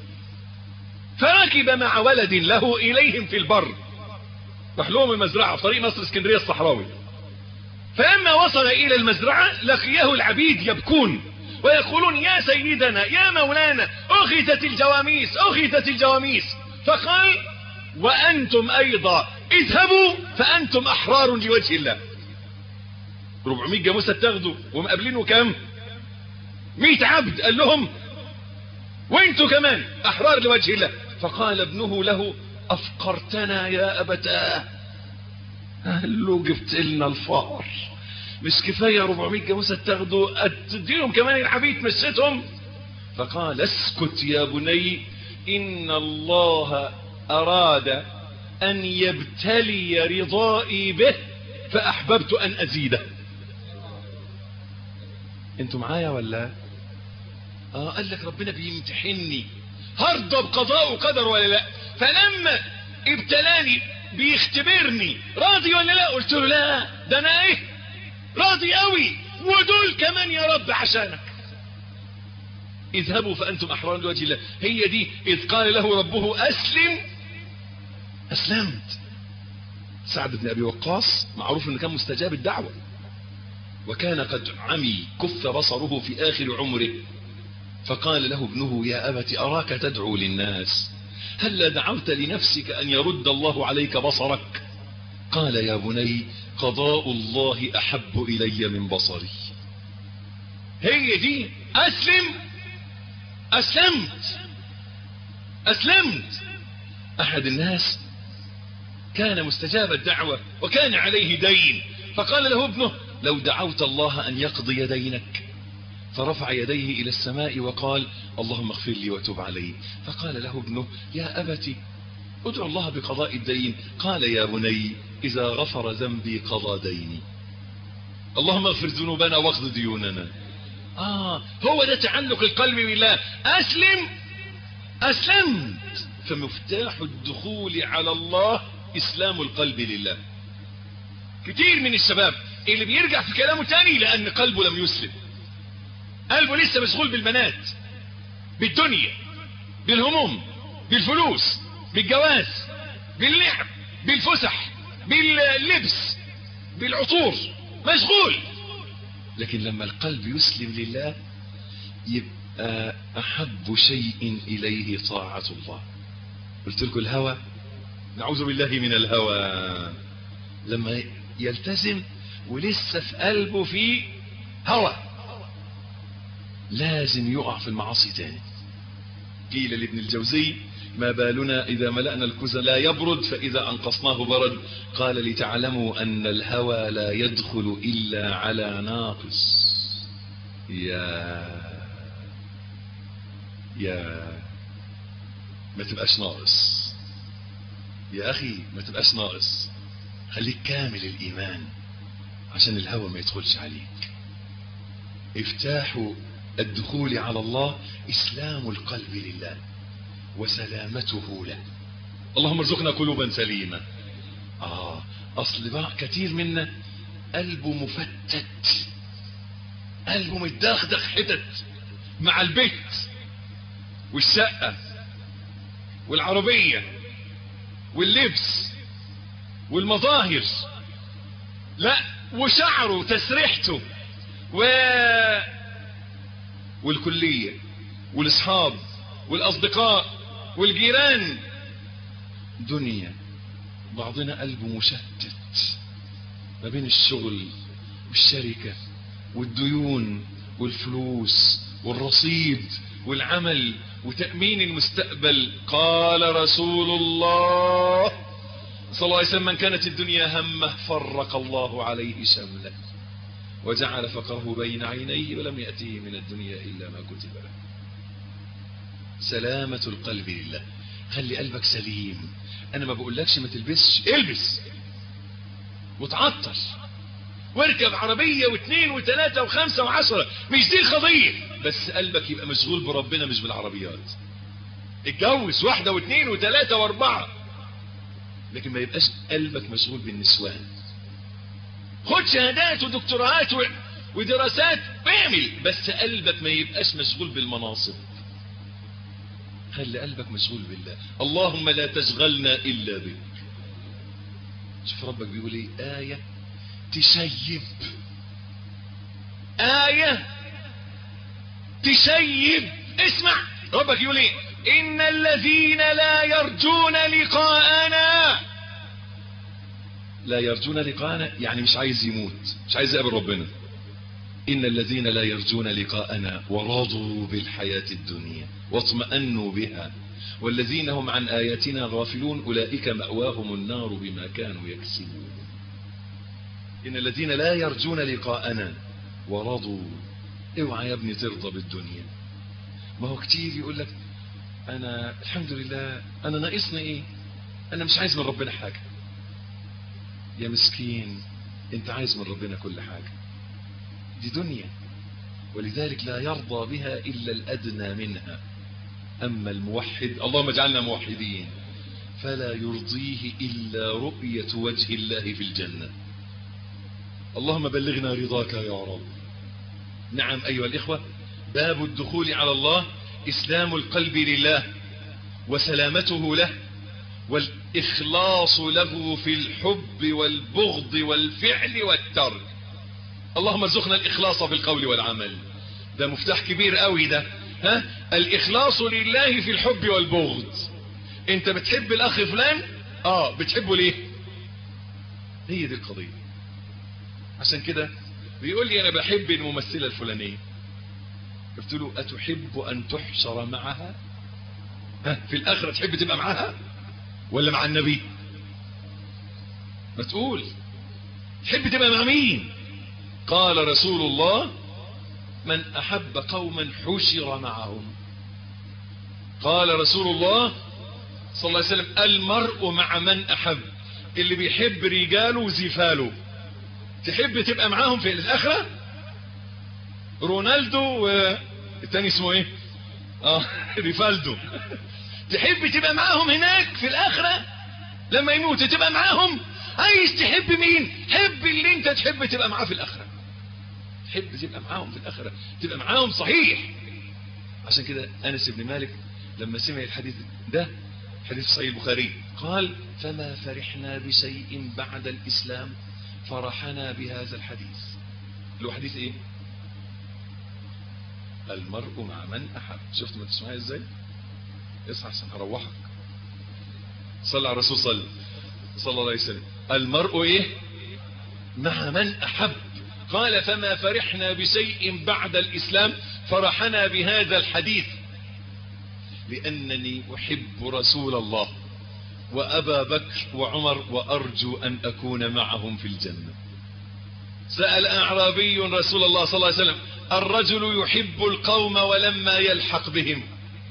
Speaker 1: فركب مع ولد له إليهم في البر راح لهم المزرعة في طريق مصر اسكندرية الصحراوي فلما وصل إلى المزرعة لقيه العبيد يبكون ويقولون يا سيدنا يا مولانا أخذت الجواميس أخذت الجواميس فقال وأنتم أيضا اذهبوا فأنتم أحرار لوجه الله 400 جاموسة تاخدوا ومقابلينه كام 100 عبد قال لهم وانتوا كمان أحرار لوجه الله فقال ابنه له أفقرتنا يا أبتاه قال له جبت لنا الفار مش كفاية 400 جاموسة تاخدوا تديهم كمان العبيد مشيتهم فقال اسكت يا بني إن الله أراد أن يبتلي رضائي به فأحببت أن أزيده انتوا معايا ولا اه قال لك ربنا بيمتحني هرضى بقضاء وقدر ولا لا فلما ابتلاني بيختبرني راضي ولا لا قلت له لا ده انا ايه راضي قوي ودول كمان يا رب عشانك اذهبوا فانتم احرار لوجه الله هي دي اذ قال له ربه اسلم اسلمت سعد بن ابي وقاص معروف انه كان مستجاب الدعوه وكان قد عمي كف بصره في اخر عمره فقال له ابنه يا ابت اراك تدعو للناس هل دعوت لنفسك ان يرد الله عليك بصرك قال يا بني قضاء الله احب الي من بصري هي دي اسلم اسلمت اسلمت احد الناس كان مستجاب الدعوة وكان عليه دين فقال له ابنه لو دعوت الله ان يقضي دينك فرفع يديه الى السماء وقال اللهم اغفر لي وتب علي فقال له ابنه يا ابت ادعو الله بقضاء الدين قال يا بني اذا غفر ذنبي قضى ديني اللهم اغفر ذنوبنا واقض ديوننا آه هو ده تعلق القلب بالله أسلم أسلمت فمفتاح الدخول على الله إسلام القلب لله كتير من الشباب اللي بيرجع في كلامه تاني لأن قلبه لم يسلم قلبه لسه مشغول بالبنات بالدنيا بالهموم بالفلوس بالجواز باللعب بالفسح باللبس بالعطور مشغول لكن لما القلب يسلم لله يبقى أحب شيء إليه طاعة الله قلت لكم الهوى نعوذ بالله من الهوى لما يلتزم ولسه في قلبه في هوى لازم يقع في المعاصي تاني قيل لابن الجوزي ما بالنا إذا ملأنا الكوز لا يبرد فإذا أنقصناه برد قال لتعلموا أن الهوى لا يدخل إلا على ناقص يا يا ما تبقاش ناقص يا أخي ما تبقاش ناقص خليك كامل الإيمان عشان الهوى ما يدخلش عليك افتاح الدخول على الله إسلام القلب لله وسلامته له اللهم ارزقنا قلوبا سليمة آه أصل بقى كتير منا قلبه مفتت قلبه متدغدغ حتت مع البيت والشقة والعربية واللبس والمظاهر لا وشعره تسريحته و والكلية والاصحاب والاصدقاء والجيران دنيا بعضنا قلبه مشتت ما بين الشغل والشركة والديون والفلوس والرصيد والعمل وتأمين المستقبل قال رسول الله صلى الله عليه وسلم من كانت الدنيا همه فرق الله عليه شمله وجعل فقره بين عينيه ولم يأتيه من الدنيا إلا ما كتب له سلامة القلب لله خلي قلبك سليم انا ما بقولكش ما تلبسش البس وتعطر واركب عربية واثنين وثلاثة وخمسة وعشرة مش دي القضية بس قلبك يبقى مشغول بربنا مش بالعربيات اتجوز واحدة واثنين وثلاثة واربعة لكن ما يبقاش قلبك مشغول بالنسوان خد شهادات ودكتوراات و... ودراسات اعمل بس قلبك ما يبقاش مشغول بالمناصب خلي قلبك مشغول بالله اللهم لا تشغلنا إلا بك شوف ربك بيقول ايه آية تشيب آية تشيب اسمع ربك يقول ايه إن الذين لا يرجون لقاءنا لا يرجون لقاءنا يعني مش عايز يموت مش عايز يقابل ربنا إن الذين لا يرجون لقاءنا ورضوا بالحياة الدنيا واطمأنوا بها والذين هم عن آياتنا غافلون أولئك مأواهم النار بما كانوا يكسبون إن الذين لا يرجون لقاءنا ورضوا اوعى يا ابني ترضى بالدنيا ما هو كتير يقول لك أنا الحمد لله أنا ناقصني إيه أنا مش عايز من ربنا حاجة يا مسكين أنت عايز من ربنا كل حاجة دي دنيا ولذلك لا يرضى بها إلا الأدنى منها أما الموحد اللهم اجعلنا موحدين فلا يرضيه إلا رؤية وجه الله في الجنة اللهم بلغنا رضاك يا رب نعم أيها الإخوة باب الدخول على الله إسلام القلب لله وسلامته له والإخلاص له في الحب والبغض والفعل والترك اللهم ارزقنا الإخلاص في القول والعمل ده مفتاح كبير قوي ده ها الإخلاص لله في الحب والبغض انت بتحب الأخ فلان اه بتحبه ليه هي دي القضية عشان كده بيقول لي انا بحب الممثلة الفلانية قلت له أتحب أن تحشر معها ها في الآخرة تحب تبقى معها ولا مع النبي ما تقول تحب تبقى مع مين قال رسول الله من أحب قوما حشر معهم قال رسول الله صلى الله عليه وسلم المرء مع من أحب اللي بيحب رجاله وزفاله تحب تبقى معاهم في الآخرة رونالدو والتاني اسمه ايه اه ريفالدو تحب تبقى معاهم هناك في الآخرة لما يموت تبقى معاهم عايز تحب مين حب اللي انت تحب تبقى معاه في الآخرة تحب تبقى معاهم في الآخرة تبقى معاهم صحيح عشان كده أنس بن مالك لما سمع الحديث ده حديث صحيح البخاري قال فما فرحنا بشيء بعد الإسلام فرحنا بهذا الحديث له حديث ايه المرء مع من أحب شفت ما تسمعي ازاي اصحى عشان هروحك صلى على الرسول صلى صلى الله عليه وسلم المرء ايه مع من أحب قال فما فرحنا بشيء بعد الإسلام فرحنا بهذا الحديث لأنني أحب رسول الله وأبا بكر وعمر وأرجو أن أكون معهم في الجنة سأل أعرابي رسول الله صلى الله عليه وسلم الرجل يحب القوم ولما يلحق بهم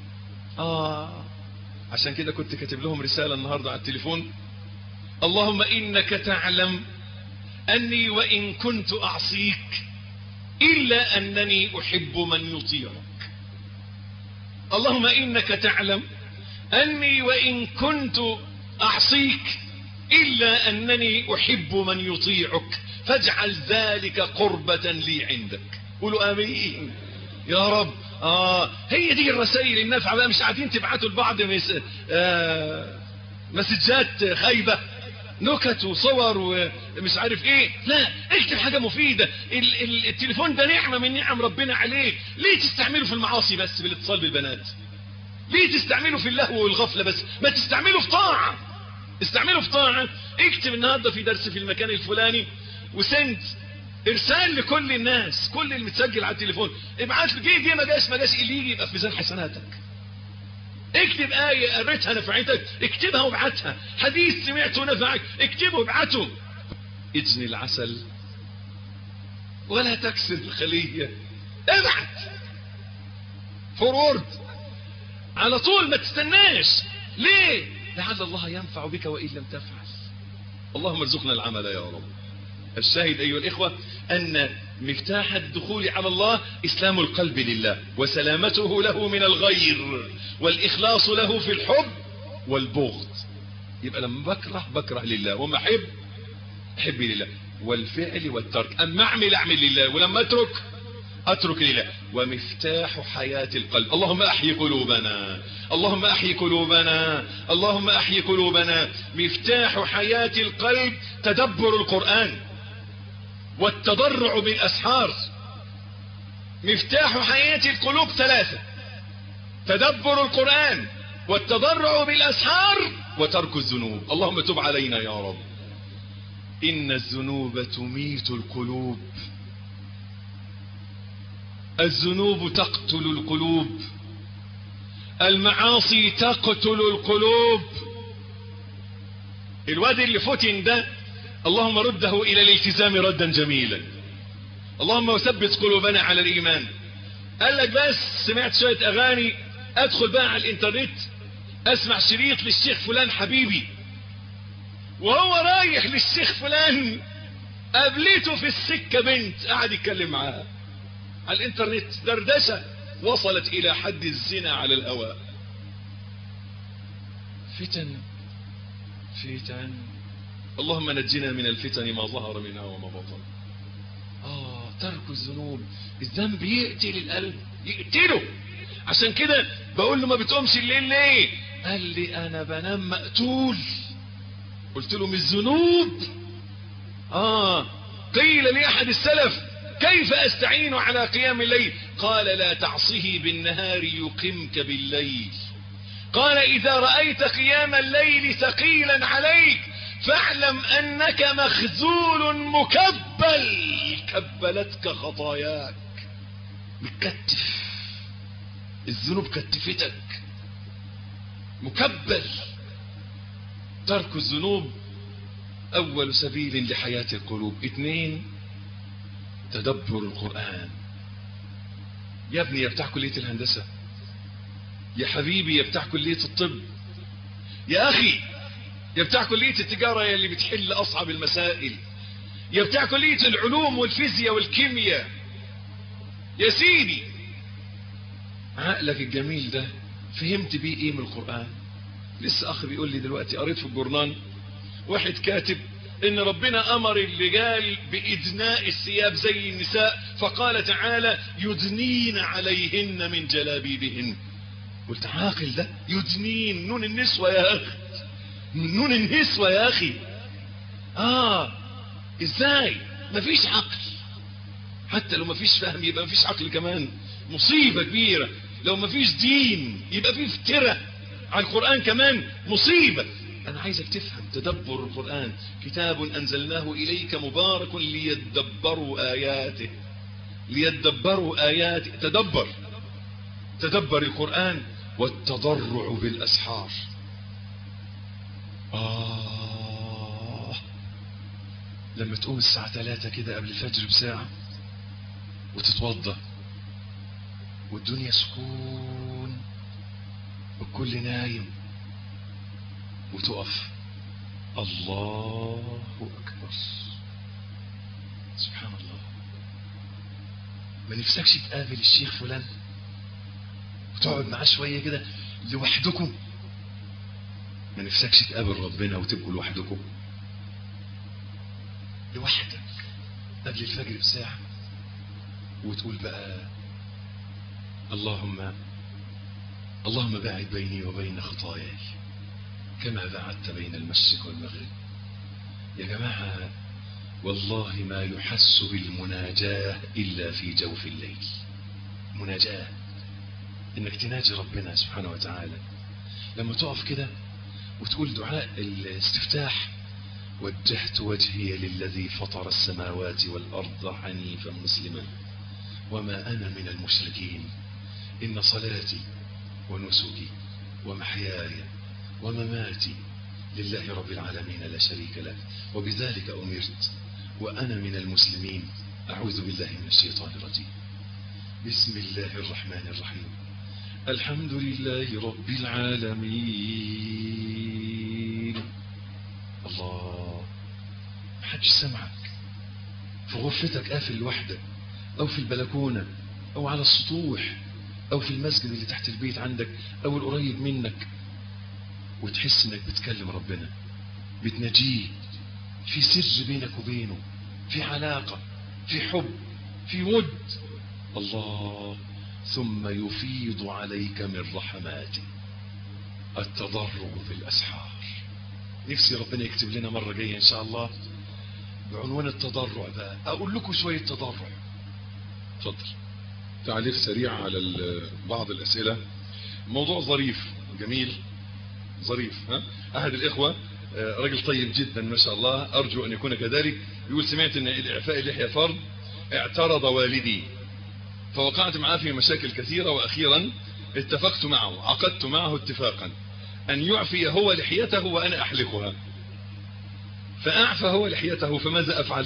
Speaker 1: آه عشان كده كنت كاتب لهم رسالة النهاردة على التليفون اللهم إنك تعلم أني وإن كنت أعصيك إلا أنني أحب من يطيعك اللهم إنك تعلم أني وإن كنت أعصيك إلا أنني أحب من يطيعك فاجعل ذلك قربة لي عندك قولوا آمين يا رب آه هي دي الرسائل النافعة بقى مش قاعدين تبعتوا لبعض مس... آه مسجات خايبة نكت وصور ومش عارف ايه لا اكتب حاجة مفيدة ال ال التليفون ده نعمة من نعم ربنا عليك ليه تستعمله في المعاصي بس بالاتصال بالبنات ليه تستعمله في اللهو والغفلة بس ما تستعمله في طاعة استعمله في طاعة اكتب النهاردة في درس في المكان الفلاني وسند ارسال لكل الناس كل اللي متسجل على التليفون ابعت له جه جه ما جاش ما جاش اللي يجي يبقى في ميزان حسناتك اكتب آية قريتها نفعتك اكتبها وابعتها حديث سمعته نفعك اكتبه وابعته اجني العسل ولا تكسر الخلية ابعت فورورد على طول ما تستناش ليه لعل الله ينفع بك وإن لم تفعل اللهم ارزقنا العمل يا رب الشاهد أيها الإخوة أن مفتاح الدخول على الله إسلام القلب لله وسلامته له من الغير والإخلاص له في الحب والبغض يبقى لما بكره بكره لله وما أحب أحب لله والفعل والترك أما أعمل أعمل لله ولما أترك أترك لله ومفتاح حياة القلب اللهم أحيي قلوبنا اللهم أحيي قلوبنا اللهم أحيي قلوبنا مفتاح حياة القلب تدبر القرآن والتضرع بالأسحار مفتاح حياة القلوب ثلاثة تدبر القرآن والتضرع بالأسحار وترك الذنوب اللهم تب علينا يا رب إن الذنوب تميت القلوب الذنوب تقتل القلوب المعاصي تقتل القلوب الواد اللي فتن ده اللهم رده الى الالتزام ردا جميلا اللهم وثبت قلوبنا على الايمان قال لك بس سمعت شوية اغاني ادخل بقى على الانترنت اسمع شريط للشيخ فلان حبيبي وهو رايح للشيخ فلان قابلته في السكة بنت قاعد يتكلم معاها على الانترنت دردشة وصلت الى حد الزنا على الهواء فتن فتن اللهم نجنا من الفتن ما ظهر منها وما بطن اه ترك الذنوب الذنب يقتل القلب يقتله عشان كده بقول له ما بتقومش الليل ليه قال لي انا بنام مقتول قلت له من الذنوب اه قيل لاحد السلف كيف استعين على قيام الليل قال لا تعصه بالنهار يقمك بالليل قال اذا رأيت قيام الليل ثقيلا عليك فاعلم انك مخزول مكبل كبلتك خطاياك متكتف الذنوب كتفتك مكبل ترك الذنوب اول سبيل لحياة القلوب اثنين تدبر القرآن يا ابني يا بتاع كلية الهندسة يا حبيبي يا بتاع كلية الطب يا اخي يا بتاع كلية التجارة يا اللي بتحل اصعب المسائل يا بتاع كلية العلوم والفيزياء والكيمياء يا سيدي عقلك الجميل ده فهمت بيه ايه من القرآن لسه اخ بيقول لي دلوقتي قريت في الجورنان واحد كاتب ان ربنا امر الرجال بادناء الثياب زي النساء فقال تعالى يدنين عليهن من جلابيبهن قلت عاقل ده يدنين نون النسوة يا اخي نون النسوة يا اخي اه ازاي مفيش عقل حتى لو مفيش فهم يبقى مفيش عقل كمان مصيبة كبيرة لو مفيش دين يبقى في افتراء على القرآن كمان مصيبة انا عايزك تفهم تدبر القرآن كتاب انزلناه اليك مبارك ليدبروا اياته ليدبروا اياته تدبر تدبر القرآن والتضرع بالاسحار آه لما تقوم الساعة ثلاثة كده قبل الفجر بساعة وتتوضى والدنيا سكون والكل نايم وتقف الله أكبر سبحان الله ما نفسكش تقابل الشيخ فلان وتقعد معاه شوية كده لوحدكم ما نفسكش تقابل ربنا وتبقوا لوحدكم لوحدك قبل الفجر بساعة وتقول بقى اللهم اللهم باعد بيني وبين خطاياي كما بعدت بين المشرق والمغرب يا جماعة والله ما يحس بالمناجاة إلا في جوف الليل مناجاة إنك تناجي ربنا سبحانه وتعالى لما تقف كده وتقول دعاء الاستفتاح وجهت وجهي للذي فطر السماوات والأرض حنيفا مسلما وما أنا من المشركين إن صلاتي ونسكي ومحياي ومماتي لله رب العالمين لا شريك له وبذلك أمرت وأنا من المسلمين أعوذ بالله من الشيطان الرجيم بسم الله الرحمن الرحيم الحمد لله رب العالمين الله محدش سمعك في غرفتك قافل لوحدك او في البلكونة او على السطوح او في المسجد اللي تحت البيت عندك او القريب منك وتحس انك بتكلم ربنا بتناجيه في سر بينك وبينه في علاقة في حب في ود الله ثم يفيض عليك من رحماته التضرع بالأسحار نفسي ربنا يكتب لنا مرة جاية إن شاء الله بعنوان التضرع بقى أقول لكم شوية تضرع
Speaker 2: اتفضل تعليق سريع على ال- بعض الأسئلة موضوع ظريف جميل ظريف ها أحد الإخوة آه، راجل طيب جدا ما شاء الله أرجو أن يكون كذلك يقول سمعت أن الإعفاء اللحية فرض اعترض والدي فوقعت معاه في مشاكل كثيرة وأخيرا اتفقت معه عقدت معه اتفاقا أن يعفي هو لحيته وأنا أحلقها فأعفى هو لحيته فماذا أفعل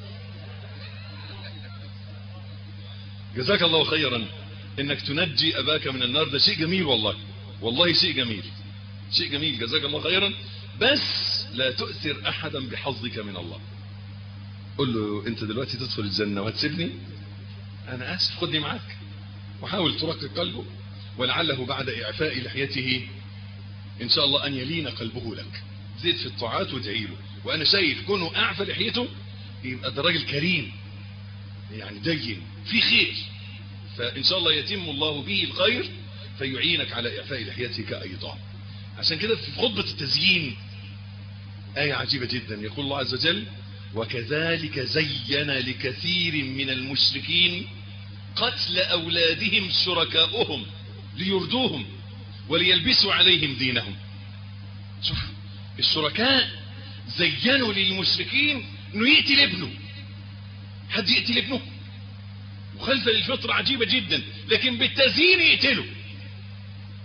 Speaker 2: جزاك الله خيرا انك تنجي اباك من النار ده شيء جميل والله والله شيء جميل شيء جميل جزاك الله خيرا بس لا تؤثر احدا بحظك من الله قل له انت دلوقتي تدخل الجنة وهتسيبني انا اسف خدني معاك وحاول ترقق قلبه ولعله بعد اعفاء لحيته ان شاء الله ان يلين قلبه لك زيد في الطاعات وادعي له وانا شايف كونه اعفى لحيته يبقى ده راجل كريم يعني دين في خير فإن شاء الله يتم الله به الخير فيعينك على إعفاء لحيتك أيضا عشان كده في خطبة التزيين آية عجيبة جدا يقول الله عز وجل وكذلك زين لكثير من المشركين قتل أولادهم شركاؤهم ليردوهم وليلبسوا عليهم دينهم شوف الشركاء زينوا للمشركين انه يقتل ابنه حد يقتل ابنه مخالفة للفطرة عجيبة جدا لكن بالتزيين يقتله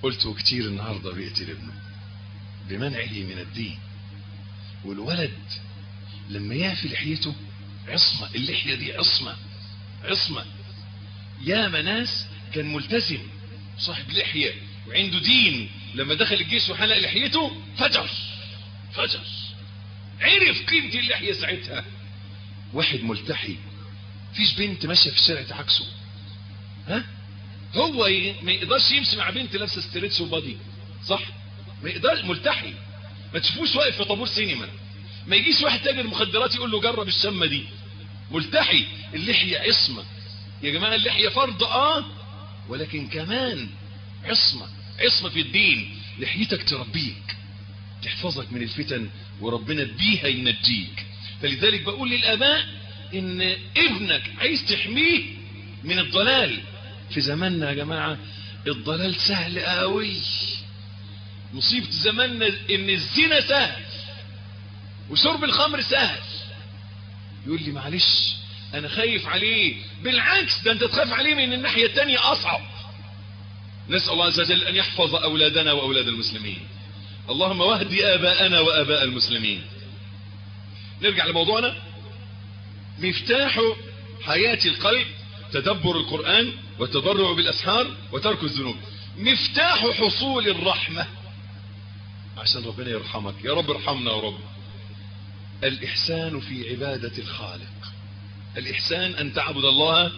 Speaker 1: قلته كتير النهاردة بيقتل ابنه بمنعه من الدين والولد لما يعفي لحيته عصمة اللحية دي عصمة عصمة يا ناس كان ملتزم صاحب لحية وعنده دين لما دخل الجيش وحلق لحيته فجر فجر عرف قيمة اللحية ساعتها واحد ملتحي فيش بنت ماشية في الشارع تعكسه ها هو ي... ما يقدرش يمشي مع بنت لابسه ستريتش وبادي صح ما يقدرش ملتحي ما تشوفوش واقف في طابور سينما ما يجيش واحد تاجر مخدرات يقول له جرب الشمه دي ملتحي اللحيه عصمه يا جماعه اللحيه فرض اه ولكن كمان عصمه عصمه في الدين لحيتك تربيك تحفظك من الفتن وربنا بيها ينجيك فلذلك بقول للاباء ان ابنك عايز تحميه من الضلال في زماننا يا جماعة الضلال سهل قوي مصيبة زماننا ان الزنا سهل وشرب الخمر سهل يقول لي معلش انا خايف عليه بالعكس ده انت تخاف عليه من الناحية التانية اصعب نسأل الله عز وجل ان يحفظ اولادنا واولاد المسلمين اللهم واهدي اباءنا واباء المسلمين نرجع لموضوعنا مفتاح حياة القلب تدبر القرآن والتضرع بالأسحار وترك الذنوب مفتاح حصول الرحمة عشان ربنا يرحمك يا رب ارحمنا يا رب الإحسان في عبادة الخالق الإحسان أن تعبد الله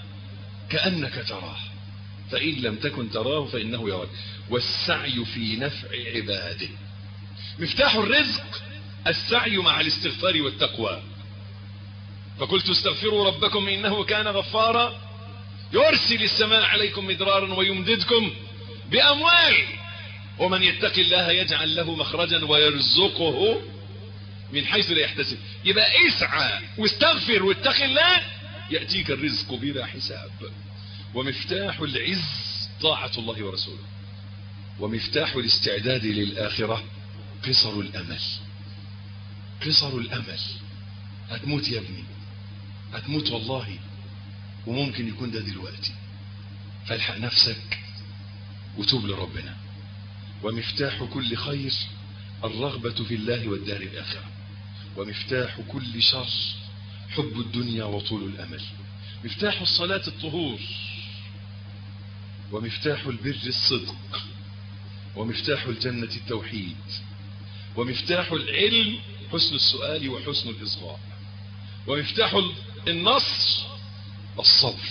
Speaker 1: كأنك تراه فإن لم تكن تراه فإنه يراك والسعي في نفع عباده مفتاح الرزق السعي مع الاستغفار والتقوى فقلت استغفروا ربكم إنه كان غفارا يرسل السماء عليكم مدرارا ويمددكم بأموال ومن يتق الله يجعل له مخرجا ويرزقه من حيث لا يحتسب يبقى اسعى واستغفر واتق الله يأتيك الرزق بلا حساب ومفتاح العز طاعة الله ورسوله ومفتاح الاستعداد للآخرة قصر الأمل قصر الأمل هتموت يا ابني هتموت والله وممكن يكون ده دلوقتي فالحق نفسك وتوب لربنا ومفتاح كل خير الرغبة في الله والدار الآخرة ومفتاح كل شر حب الدنيا وطول الأمل مفتاح الصلاة الطهور ومفتاح البر الصدق ومفتاح الجنة التوحيد ومفتاح العلم حسن السؤال وحسن الإصغاء ومفتاح النصر الصبر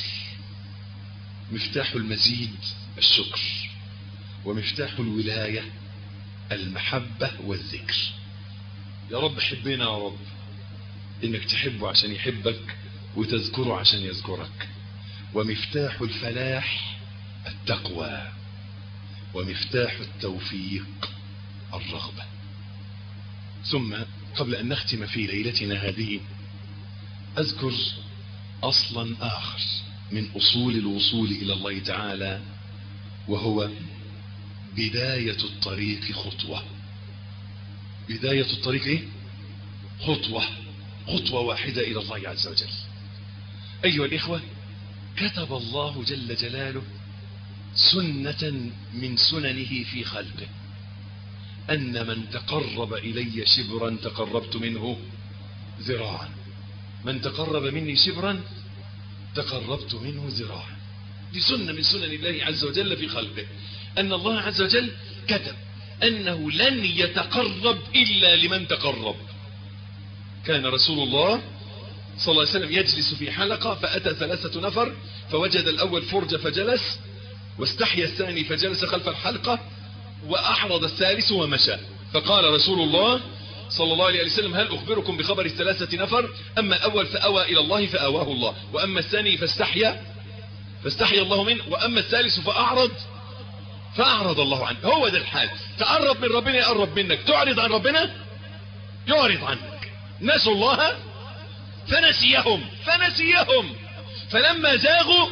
Speaker 1: مفتاح المزيد الشكر ومفتاح الولاية المحبة والذكر يا رب حبنا يا رب انك تحبه عشان يحبك وتذكره عشان يذكرك ومفتاح الفلاح التقوى ومفتاح التوفيق الرغبة ثم قبل أن نختم في ليلتنا هذه أذكر أصلا آخر من أصول الوصول إلى الله تعالى وهو بداية الطريق خطوة بداية الطريق إيه؟ خطوة خطوة واحدة إلى الله عز وجل أيها الإخوة كتب الله جل جلاله سنة من سننه في خلقه أن من تقرب إلي شبرا تقربت منه ذراعا من تقرب مني شبرا تقربت منه ذراعا دي سنة من سنن الله عز وجل في خلقه أن الله عز وجل كتب أنه لن يتقرب إلا لمن تقرب كان رسول الله صلى الله عليه وسلم يجلس في حلقة فأتى ثلاثة نفر فوجد الأول فرجة فجلس واستحيا الثاني فجلس خلف الحلقة وأحرض الثالث ومشى فقال رسول الله صلى الله عليه وسلم هل أخبركم بخبر الثلاثة نفر أما الأول فأوى إلى الله فأواه الله وأما الثاني فاستحيا فاستحيا الله منه وأما الثالث فأعرض فأعرض الله عنه هو ده الحال تقرب من ربنا يقرب منك تعرض عن ربنا يعرض عنك نسوا الله فنسيهم فنسيهم فلما زاغوا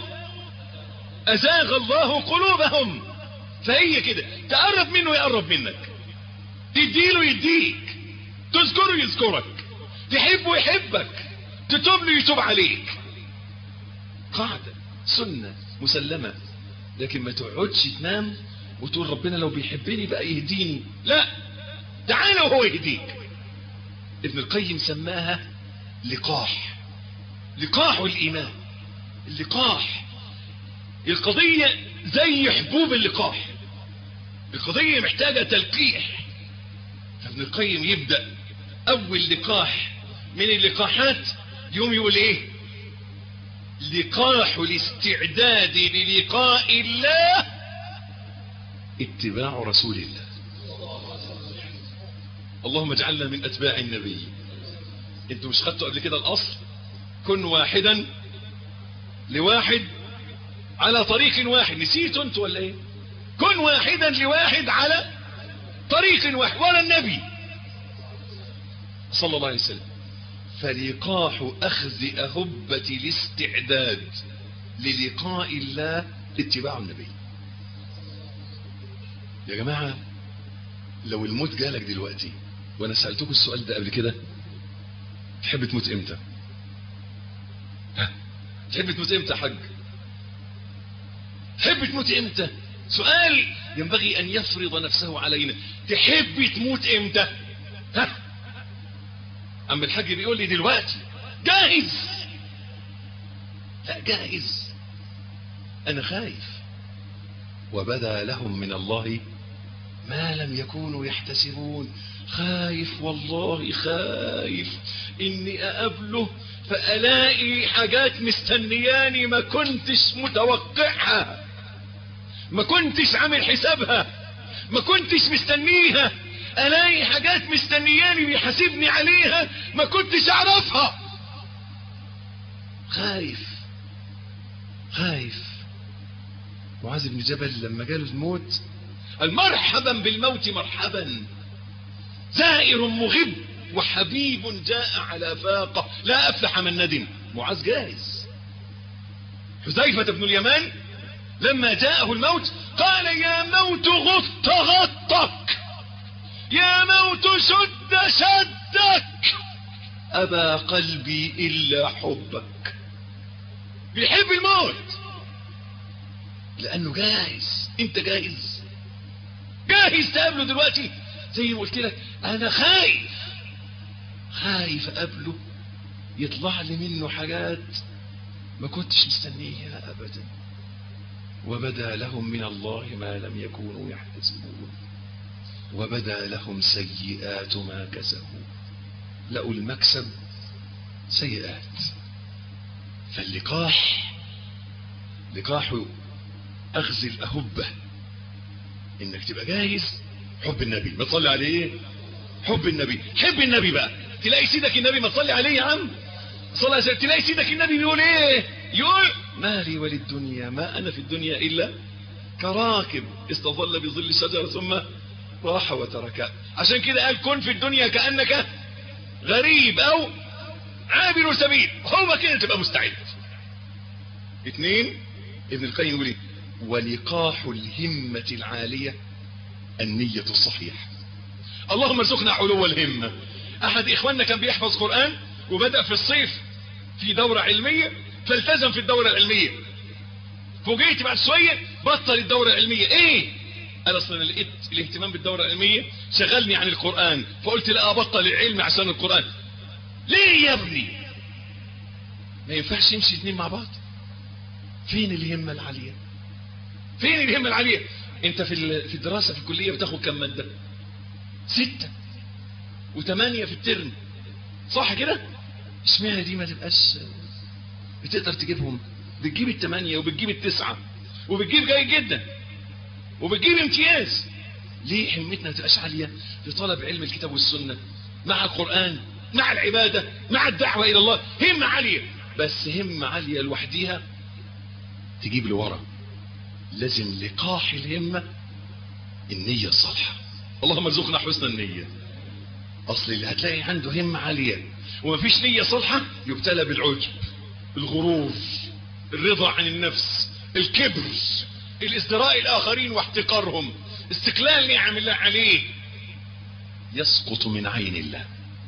Speaker 1: أزاغ الله قلوبهم فهي كده تقرب منه يقرب منك تديله يديك تذكره يذكرك تحبه يحبك تتوب له يتوب عليك قاعدة سنة مسلمة لكن ما تقعدش تنام وتقول ربنا لو بيحبني بقى يهديني لا تعالى وهو يهديك ابن القيم سماها لقاح لقاح الإيمان اللقاح القضية زي حبوب اللقاح القضية محتاجة تلقيح فابن القيم يبدأ أول لقاح من اللقاحات يوم يقول إيه لقاح الاستعداد للقاء الله اتباع رسول الله اللهم اجعلنا من اتباع النبي انتوا مش خدتوا قبل كده الاصل كن واحدا لواحد على طريق واحد نسيتوا انتوا ولا ايه كن واحدا لواحد على طريق واحد ولا النبي صلى الله عليه وسلم فلقاح اخذ اهبة الاستعداد للقاء الله اتباع النبي يا جماعة لو الموت جالك دلوقتي وانا سألتكم السؤال ده قبل كده تحب تموت امتى ها تحب تموت امتى يا حاج تحب تموت امتى سؤال ينبغي ان يفرض نفسه علينا تحب تموت امتى ها اما الحاج بيقول لي دلوقتي جاهز لا جاهز انا خايف وبدا لهم من الله ما لم يكونوا يحتسبون خايف والله خايف اني اقابله فالاقي حاجات مستنياني ما كنتش متوقعها ما كنتش عامل حسابها ما كنتش مستنيها الاقي حاجات مستنياني بيحاسبني عليها ما كنتش اعرفها خايف خايف معاذ بن جبل لما جاله الموت قال مرحبا بالموت مرحبا زائر مغب وحبيب جاء على فاقة لا أفلح من ندم معاذ جاهز حذيفة بن اليمان لما جاءه الموت قال يا موت غط غطك يا موت شد شدك أبى قلبي إلا حبك بيحب الموت لأنه جاهز أنت جاهز جاهز تقابله دلوقتي زي ما قلت لك أنا خايف خايف أقابله يطلع لي منه حاجات ما كنتش مستنيها أبدا وبدا لهم من الله ما لم يكونوا يحتسبون وبدا لهم سيئات ما كسبوا لقوا المكسب سيئات فاللقاح لقاح أخذ الأهبة إنك تبقى جاهز حب النبي ما تصلي عليه حب النبي حب النبي بقى تلاقي سيدك النبي ما تصلي عليه يا عم صلى الله تلاقي سيدك النبي بيقول ايه يقول ما لي وللدنيا ما انا في الدنيا الا كراكب استظل بظل شجرة ثم راح وتركها عشان كده قال كن في الدنيا كأنك غريب او عابر سبيل هو كده تبقى مستعد اثنين ابن القيم يقول ايه ولقاح الهمة العالية النية الصحيحة اللهم ارزقنا علو الهمة احد اخواننا كان بيحفظ قرآن وبدأ في الصيف في دورة علمية فالتزم في الدورة العلمية فوجئت بعد شوية بطل الدورة العلمية ايه انا اصلا لقيت الاهتمام بالدورة العلمية شغلني عن القرآن فقلت لا ابطل العلم عشان القرآن ليه يا ابني ما ينفعش يمشي اثنين مع بعض فين الهمة العالية فين الهمة العالية انت في في الدراسة في الكلية بتاخد كم مادة ستة وثمانية في الترم صح كده اشمعنى دي ما تبقاش بتقدر تجيبهم بتجيب الثمانية وبتجيب التسعة وبتجيب جيد جدا وبتجيب امتياز ليه همتنا ما تبقاش عالية في طلب علم الكتاب والسنة مع القرآن مع العبادة مع الدعوة إلى الله همة عالية بس همة عالية لوحديها تجيب لورا لازم لقاح الهمة النية الصالحة اللهم ارزقنا حسن النية اصل اللي هتلاقي عنده همة عالية ومفيش نية صالحة يبتلى بالعجب الغرور الرضا عن النفس الكبر الازدراء الاخرين واحتقارهم استقلال نعم الله عليه يسقط من عين الله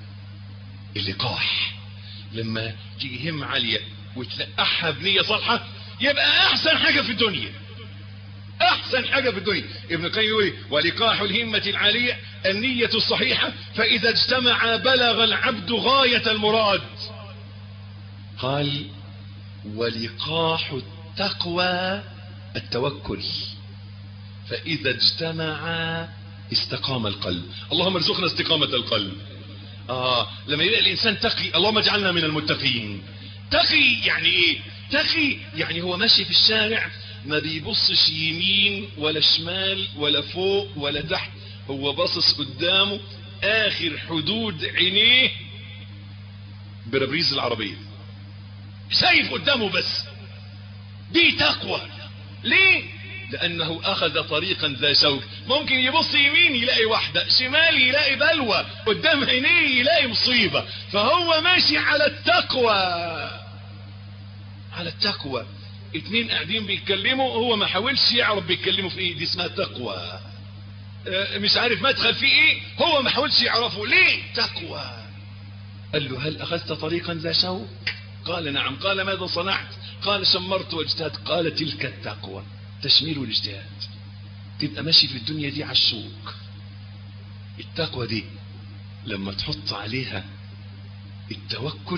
Speaker 1: اللقاح لما تيجي همة عالية وتلقحها بنية صالحة يبقى احسن حاجة في الدنيا احسن حاجة في الدنيا ابن القيم يقول ولقاح الهمة العالية النية الصحيحة فاذا اجتمع بلغ العبد غاية المراد قال ولقاح التقوى التوكل فاذا اجتمع استقام القلب اللهم ارزقنا استقامة القلب آه لما يلاقي الإنسان تقي اللهم اجعلنا من المتقين تقي يعني إيه تقي يعني هو ماشي في الشارع ما بيبصش يمين ولا شمال ولا فوق ولا تحت هو باصص قدامه آخر حدود عينيه بربريز العربية شايف قدامه بس دي تقوى ليه لانه اخذ طريقا ذا شوك ممكن يبص يمين يلاقي واحدة شمال يلاقي بلوى قدام عينيه يلاقي مصيبة فهو ماشي على التقوى على التقوى اتنين قاعدين بيتكلموا هو ما حاولش يعرف بيتكلموا في ايه دي اسمها تقوى اه مش عارف مدخل في ايه هو ما حاولش يعرفه ليه تقوى قال له هل اخذت طريقا ذا شوك قال نعم قال ماذا صنعت قال شمرت واجتهدت قال تلك التقوى تشمير والاجتهاد تبقى ماشي في الدنيا دي على الشوك التقوى دي لما تحط عليها التوكل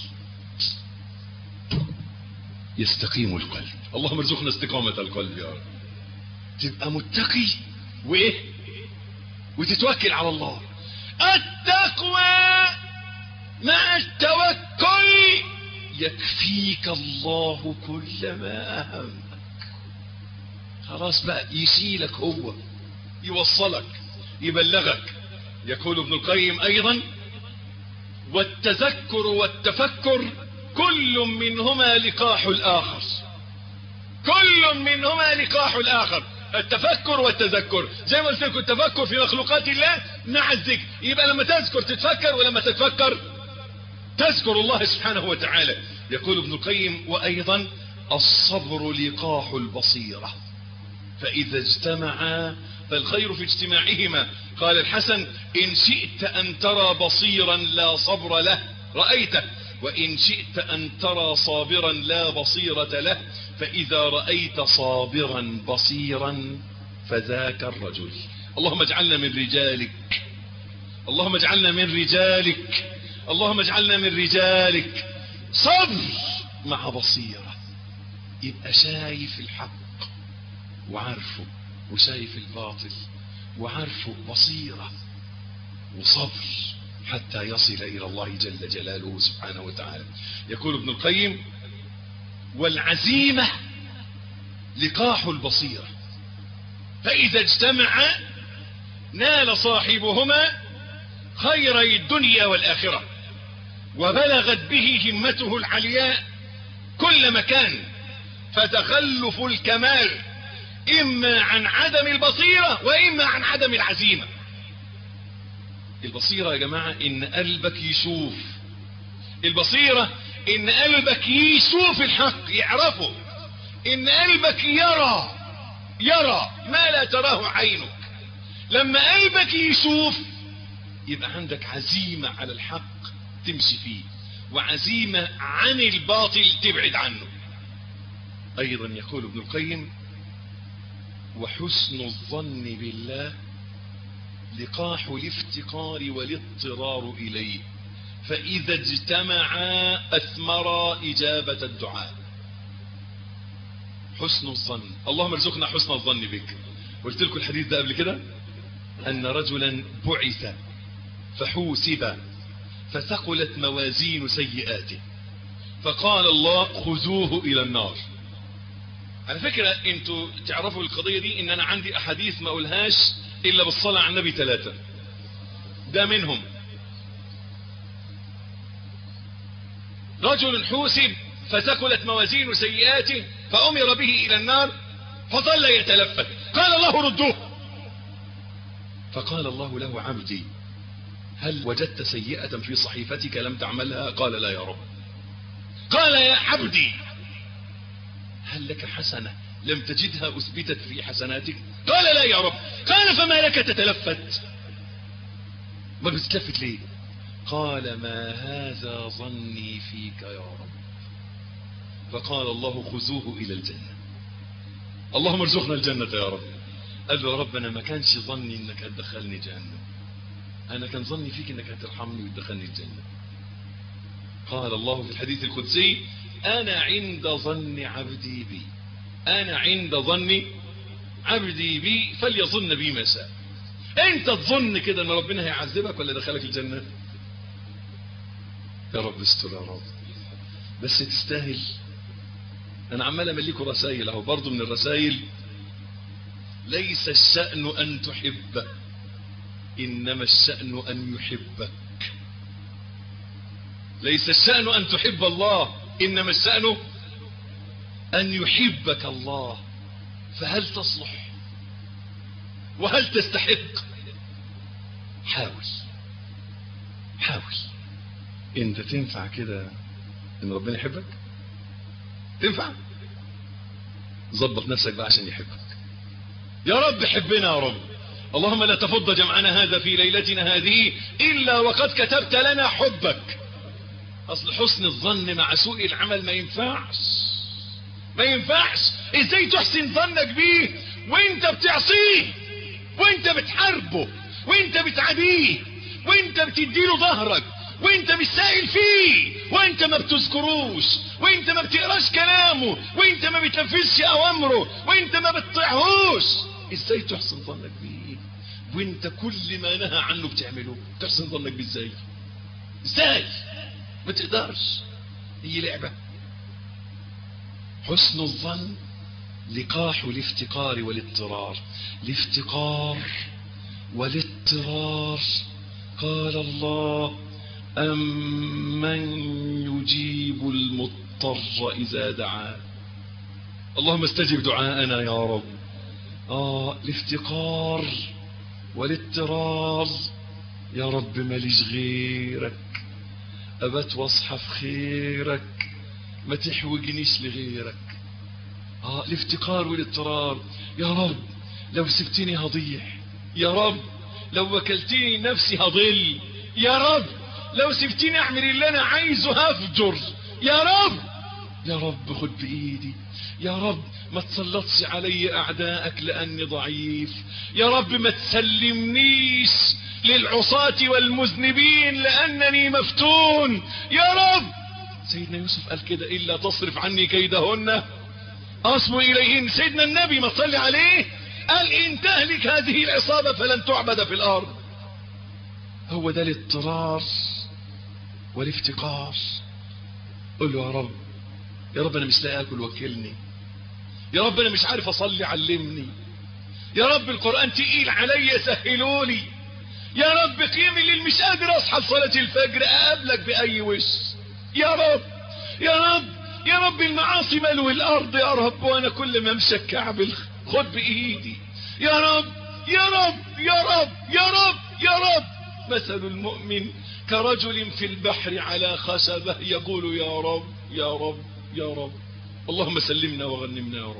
Speaker 1: يستقيم القلب اللهم ارزقنا استقامة القلب يا رب تبقى متقي وايه وتتوكل على الله التقوى مع التوكل يكفيك الله كل ما أهمك خلاص بقى يشيلك هو يوصلك يبلغك يقول ابن القيم أيضا والتذكر والتفكر كل منهما لقاح الآخر كل منهما لقاح الآخر التفكر والتذكر زي ما قلت لكم التفكر في مخلوقات الله مع الذكر يبقى لما تذكر تتفكر ولما تتفكر تذكر الله سبحانه وتعالى يقول ابن القيم وأيضا الصبر لقاح البصيرة فإذا اجتمعا فالخير في اجتماعهما قال الحسن إن شئت أن ترى بصيرا لا صبر له رأيته وإن شئت أن ترى صابرا لا بصيرة له فإذا رأيت صابرا بصيرا فذاك الرجل اللهم اجعلنا من رجالك اللهم اجعلنا من رجالك اللهم اجعلنا من رجالك صبر مع بصيرة يبقى شايف الحق وعارفه وشايف الباطل وعارفه بصيرة وصبر حتى يصل إلى الله جل جلاله سبحانه وتعالى يقول ابن القيم والعزيمة لقاح البصيرة فإذا اجتمع نال صاحبهما خيري الدنيا والآخرة وبلغت به همته العلياء كل مكان فتخلف الكمال إما عن عدم البصيرة وإما عن عدم العزيمة البصيرة يا جماعة إن قلبك يشوف البصيرة إن قلبك يشوف الحق يعرفه إن قلبك يرى يرى ما لا تراه عينك لما قلبك يشوف يبقى عندك عزيمة على الحق تمشي فيه وعزيمة عن الباطل تبعد عنه أيضا يقول ابن القيم وحسن الظن بالله لقاح الافتقار والاضطرار إليه فإذا اجتمعا أثمرا إجابة الدعاء حسن الظن اللهم ارزقنا حسن الظن بك قلت لكم الحديث ده قبل كده أن رجلا بعث فحوسب فثقلت موازين سيئاته فقال الله خذوه إلى النار على فكرة انتوا تعرفوا القضية دي ان انا عندي احاديث ما اقولهاش الا بالصلاة على النبي ثلاثة ده منهم رجل حوسب فثقلت موازين سيئاته فامر به الى النار فظل يتلفت قال الله ردوه فقال الله له عبدي هل وجدت سيئة في صحيفتك لم تعملها قال لا يا رب قال يا عبدي هل لك حسنة لم تجدها أثبتت في حسناتك قال لا يا رب قال فما لك تتلفت ما بتتلفت ليه قال ما هذا ظني فيك يا رب فقال الله خذوه إلى الجنة اللهم ارزقنا الجنة يا رب قال له يا رب انا ما كانش ظني انك هتدخلني جهنم انا كان ظني فيك انك هترحمني وتدخلني الجنة قال الله في الحديث القدسي انا عند ظن عبدي بي انا عند ظن عبدي بي فليظن بي ما شاء انت تظن كده ان ربنا هيعذبك ولا دخلك الجنة يا رب استر يا رب بس تستاهل انا عمال امليكوا رسائل اهو برضه من الرسائل ليس الشأن ان تحب انما الشأن ان يحبك ليس الشأن ان تحب الله انما الشأن ان يحبك الله فهل تصلح وهل تستحق حاول حاول انت تنفع كده ان ربنا يحبك تنفع ظبط نفسك بقى عشان يحبك يا رب حبنا يا رب اللهم لا تفض جمعنا هذا في ليلتنا هذه إلا وقد كتبت لنا حبك أصل حسن الظن مع سوء العمل ما ينفعش ما ينفعش ازاي تحسن ظنك بيه وانت بتعصيه وانت بتحاربه وانت بتعاديه وانت بتديله ظهرك وانت مش سائل فيه وانت ما بتذكروش وانت ما بتقراش كلامه وانت ما بتنفذش اوامره وانت ما بتطيعهوش ازاي تحسن ظنك بيه وانت كل ما نهى عنه بتعمله تحسن ظنك بيه ازاي ازاي ما تقدرش هي لعبة حسن الظن لقاح الافتقار والاضطرار الافتقار والاضطرار قال الله أمن يجيب المضطر إذا دعاه اللهم استجب دعاءنا يا رب آه الافتقار والاضطرار يا رب ماليش غيرك أبت واصحى في خيرك ما تحوجنيش لغيرك آه الافتقار والاضطرار يا رب لو سبتني هضيع يا رب لو وكلتني نفسي هضل يا رب لو سبتني اعمل اللي انا عايزه هفجر يا رب يا رب خد بايدي يا رب ما تسلطش علي اعدائك لاني ضعيف يا رب ما تسلمنيش للعصاة والمذنبين لانني مفتون يا رب سيدنا يوسف قال كده الا تصرف عني كيدهن اصب اليهن سيدنا النبي ما تصلي عليه قال ان تهلك هذه العصابة فلن تعبد في الارض هو ده الاضطرار والافتقار قل له يا رب يا رب انا مش لاقي اكل وكلني يا رب انا مش عارف اصلي علمني يا رب القرآن تقيل عليا سهلولي يا رب قيم الليل مش قادر اصحى لصلاة الفجر اقابلك باي وش يا رب يا رب يا رب المعاصي ملو الارض يا رب وانا كل ما امشي الكعب خد بايدي يا رب يا رب يا رب يا رب يا رب مثل المؤمن كرجل في البحر على خشبة يقول يا رب يا رب يا رب اللهم سلمنا وغنمنا يا رب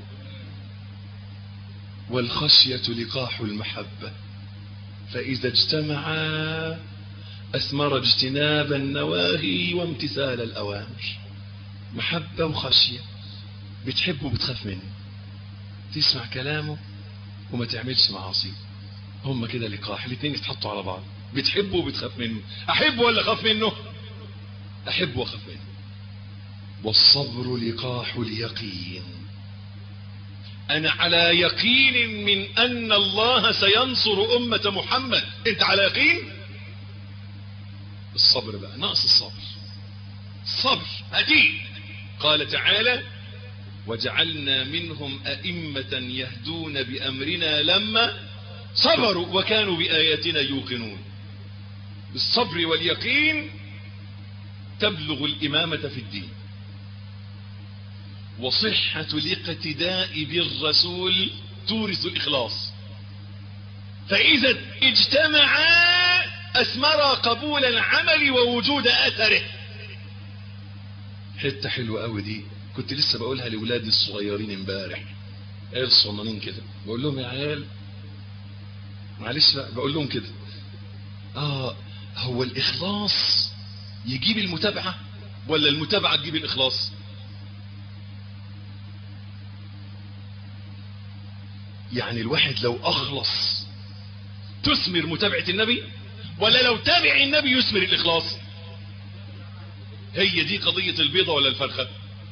Speaker 1: والخشية لقاح المحبة فإذا اجتمعا أثمر اجتناب النواهي وامتثال الأوامر محبة وخشية بتحبه وبتخاف منه تسمع كلامه وما تعملش معاصيه هم كده لقاح الاثنين يتحطوا على بعض بتحبه وبتخاف منه احبه ولا اخاف منه احبه واخاف منه والصبر لقاح اليقين انا على يقين من ان الله سينصر امة محمد انت على يقين الصبر بقى ناقص الصبر الصبر هدي قال تعالى وجعلنا منهم ائمة يهدون بامرنا لما صبروا وكانوا بآياتنا يوقنون بالصبر واليقين تبلغ الإمامة في الدين وصحة الاقتداء بالرسول تورث الإخلاص فإذا اجتمعا أثمر قبول العمل ووجود أثره حتة حلوة قوي دي كنت لسه بقولها لولادي الصغيرين امبارح عيال صغننين كده بقول لهم يا عيال معلش بقى بقول لهم كده اه هو الاخلاص يجيب المتابعة ولا المتابعة تجيب الاخلاص يعني الواحد لو اخلص تثمر متابعة النبي ولا لو تابع النبي يثمر الاخلاص هي دي قضية البيضة ولا الفرخة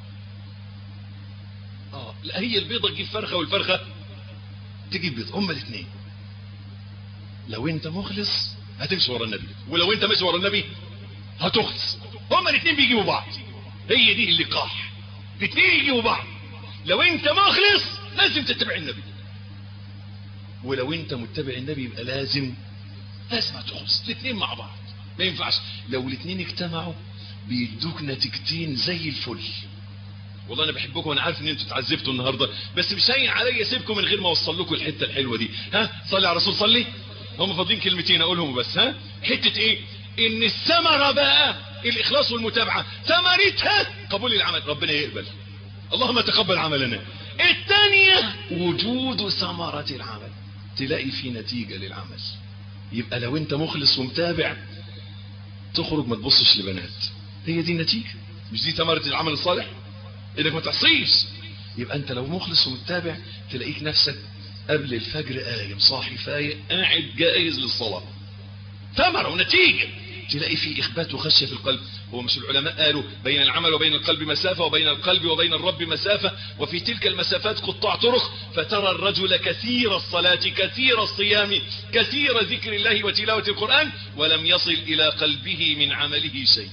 Speaker 1: اه لا هي البيضة تجيب فرخة والفرخة تجيب بيضة هما الاثنين لو انت مخلص هتمشي ورا النبي ولو انت ماشي ورا النبي هتخلص هما الاثنين بيجيبوا بعض هي دي اللقاح الاثنين يجيبوا بعض لو انت مخلص لازم تتبع النبي ولو انت متبع النبي يبقى لازم لازم تخلص الاثنين مع بعض ما ينفعش لو الاثنين اجتمعوا بيدوك نتيجتين زي الفل والله انا بحبكم وانا عارف ان انتوا اتعذبتوا النهارده بس مش هين عليا اسيبكم من غير ما اوصل لكم الحته الحلوه دي ها صلي على الرسول صلي هم فاضلين كلمتين اقولهم بس ها حته ايه ان الثمره بقى الاخلاص والمتابعه ثمرتها قبول العمل ربنا يقبل اللهم تقبل عملنا الثانيه وجود ثمره العمل تلاقي في نتيجه للعمل يبقى لو انت مخلص ومتابع تخرج ما تبصش لبنات هي دي النتيجه مش دي ثمره العمل الصالح انك ما تعصيش يبقى انت لو مخلص ومتابع تلاقيك نفسك قبل الفجر قايم صاحي فايق قاعد جاهز للصلاه ثمره ونتيجه تلاقي في اخبات وخشيه في القلب هو مش العلماء قالوا بين العمل وبين القلب مسافه وبين القلب وبين الرب مسافه وفي تلك المسافات قطاع طرق فترى الرجل كثير الصلاه كثير الصيام كثير ذكر الله وتلاوه القران ولم يصل الى قلبه من عمله شيء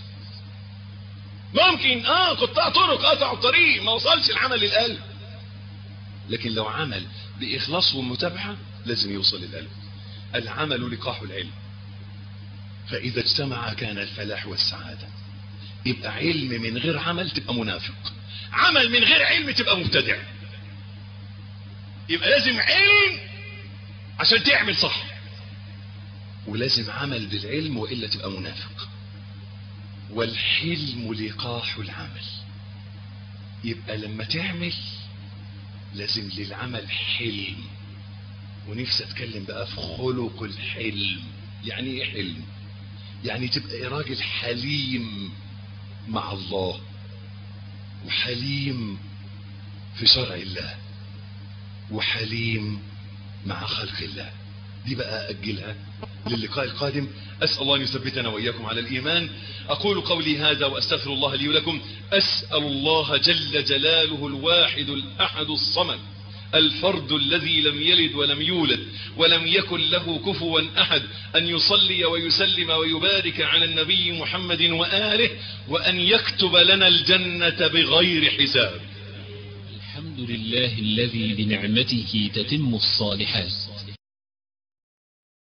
Speaker 1: ممكن اه قطاع طرق قطعوا الطريق ما وصلش العمل للقلب لكن لو عمل باخلاص ومتابعه لازم يوصل للقلب العمل لقاح العلم فاذا اجتمع كان الفلاح والسعاده يبقى علم من غير عمل تبقى منافق عمل من غير علم تبقى مبتدع يبقى لازم علم عشان تعمل صح ولازم عمل بالعلم والا تبقى منافق والحلم لقاح العمل يبقى لما تعمل لازم للعمل حلم ونفسي اتكلم بقى في خلق الحلم يعني ايه حلم يعني تبقى راجل حليم مع الله وحليم في شرع الله وحليم مع خلق الله دي بقى أجلها للقاء القادم أسأل الله أن يثبتنا وإياكم على الإيمان أقول قولي هذا وأستغفر الله لي ولكم أسأل الله جل جلاله الواحد الأحد الصمد الفرد الذي لم يلد ولم يولد ولم يكن له كفوا أحد أن يصلي ويسلم ويبارك على النبي محمد وآله وأن يكتب لنا الجنة بغير حساب
Speaker 5: الحمد لله الذي بنعمته تتم الصالحات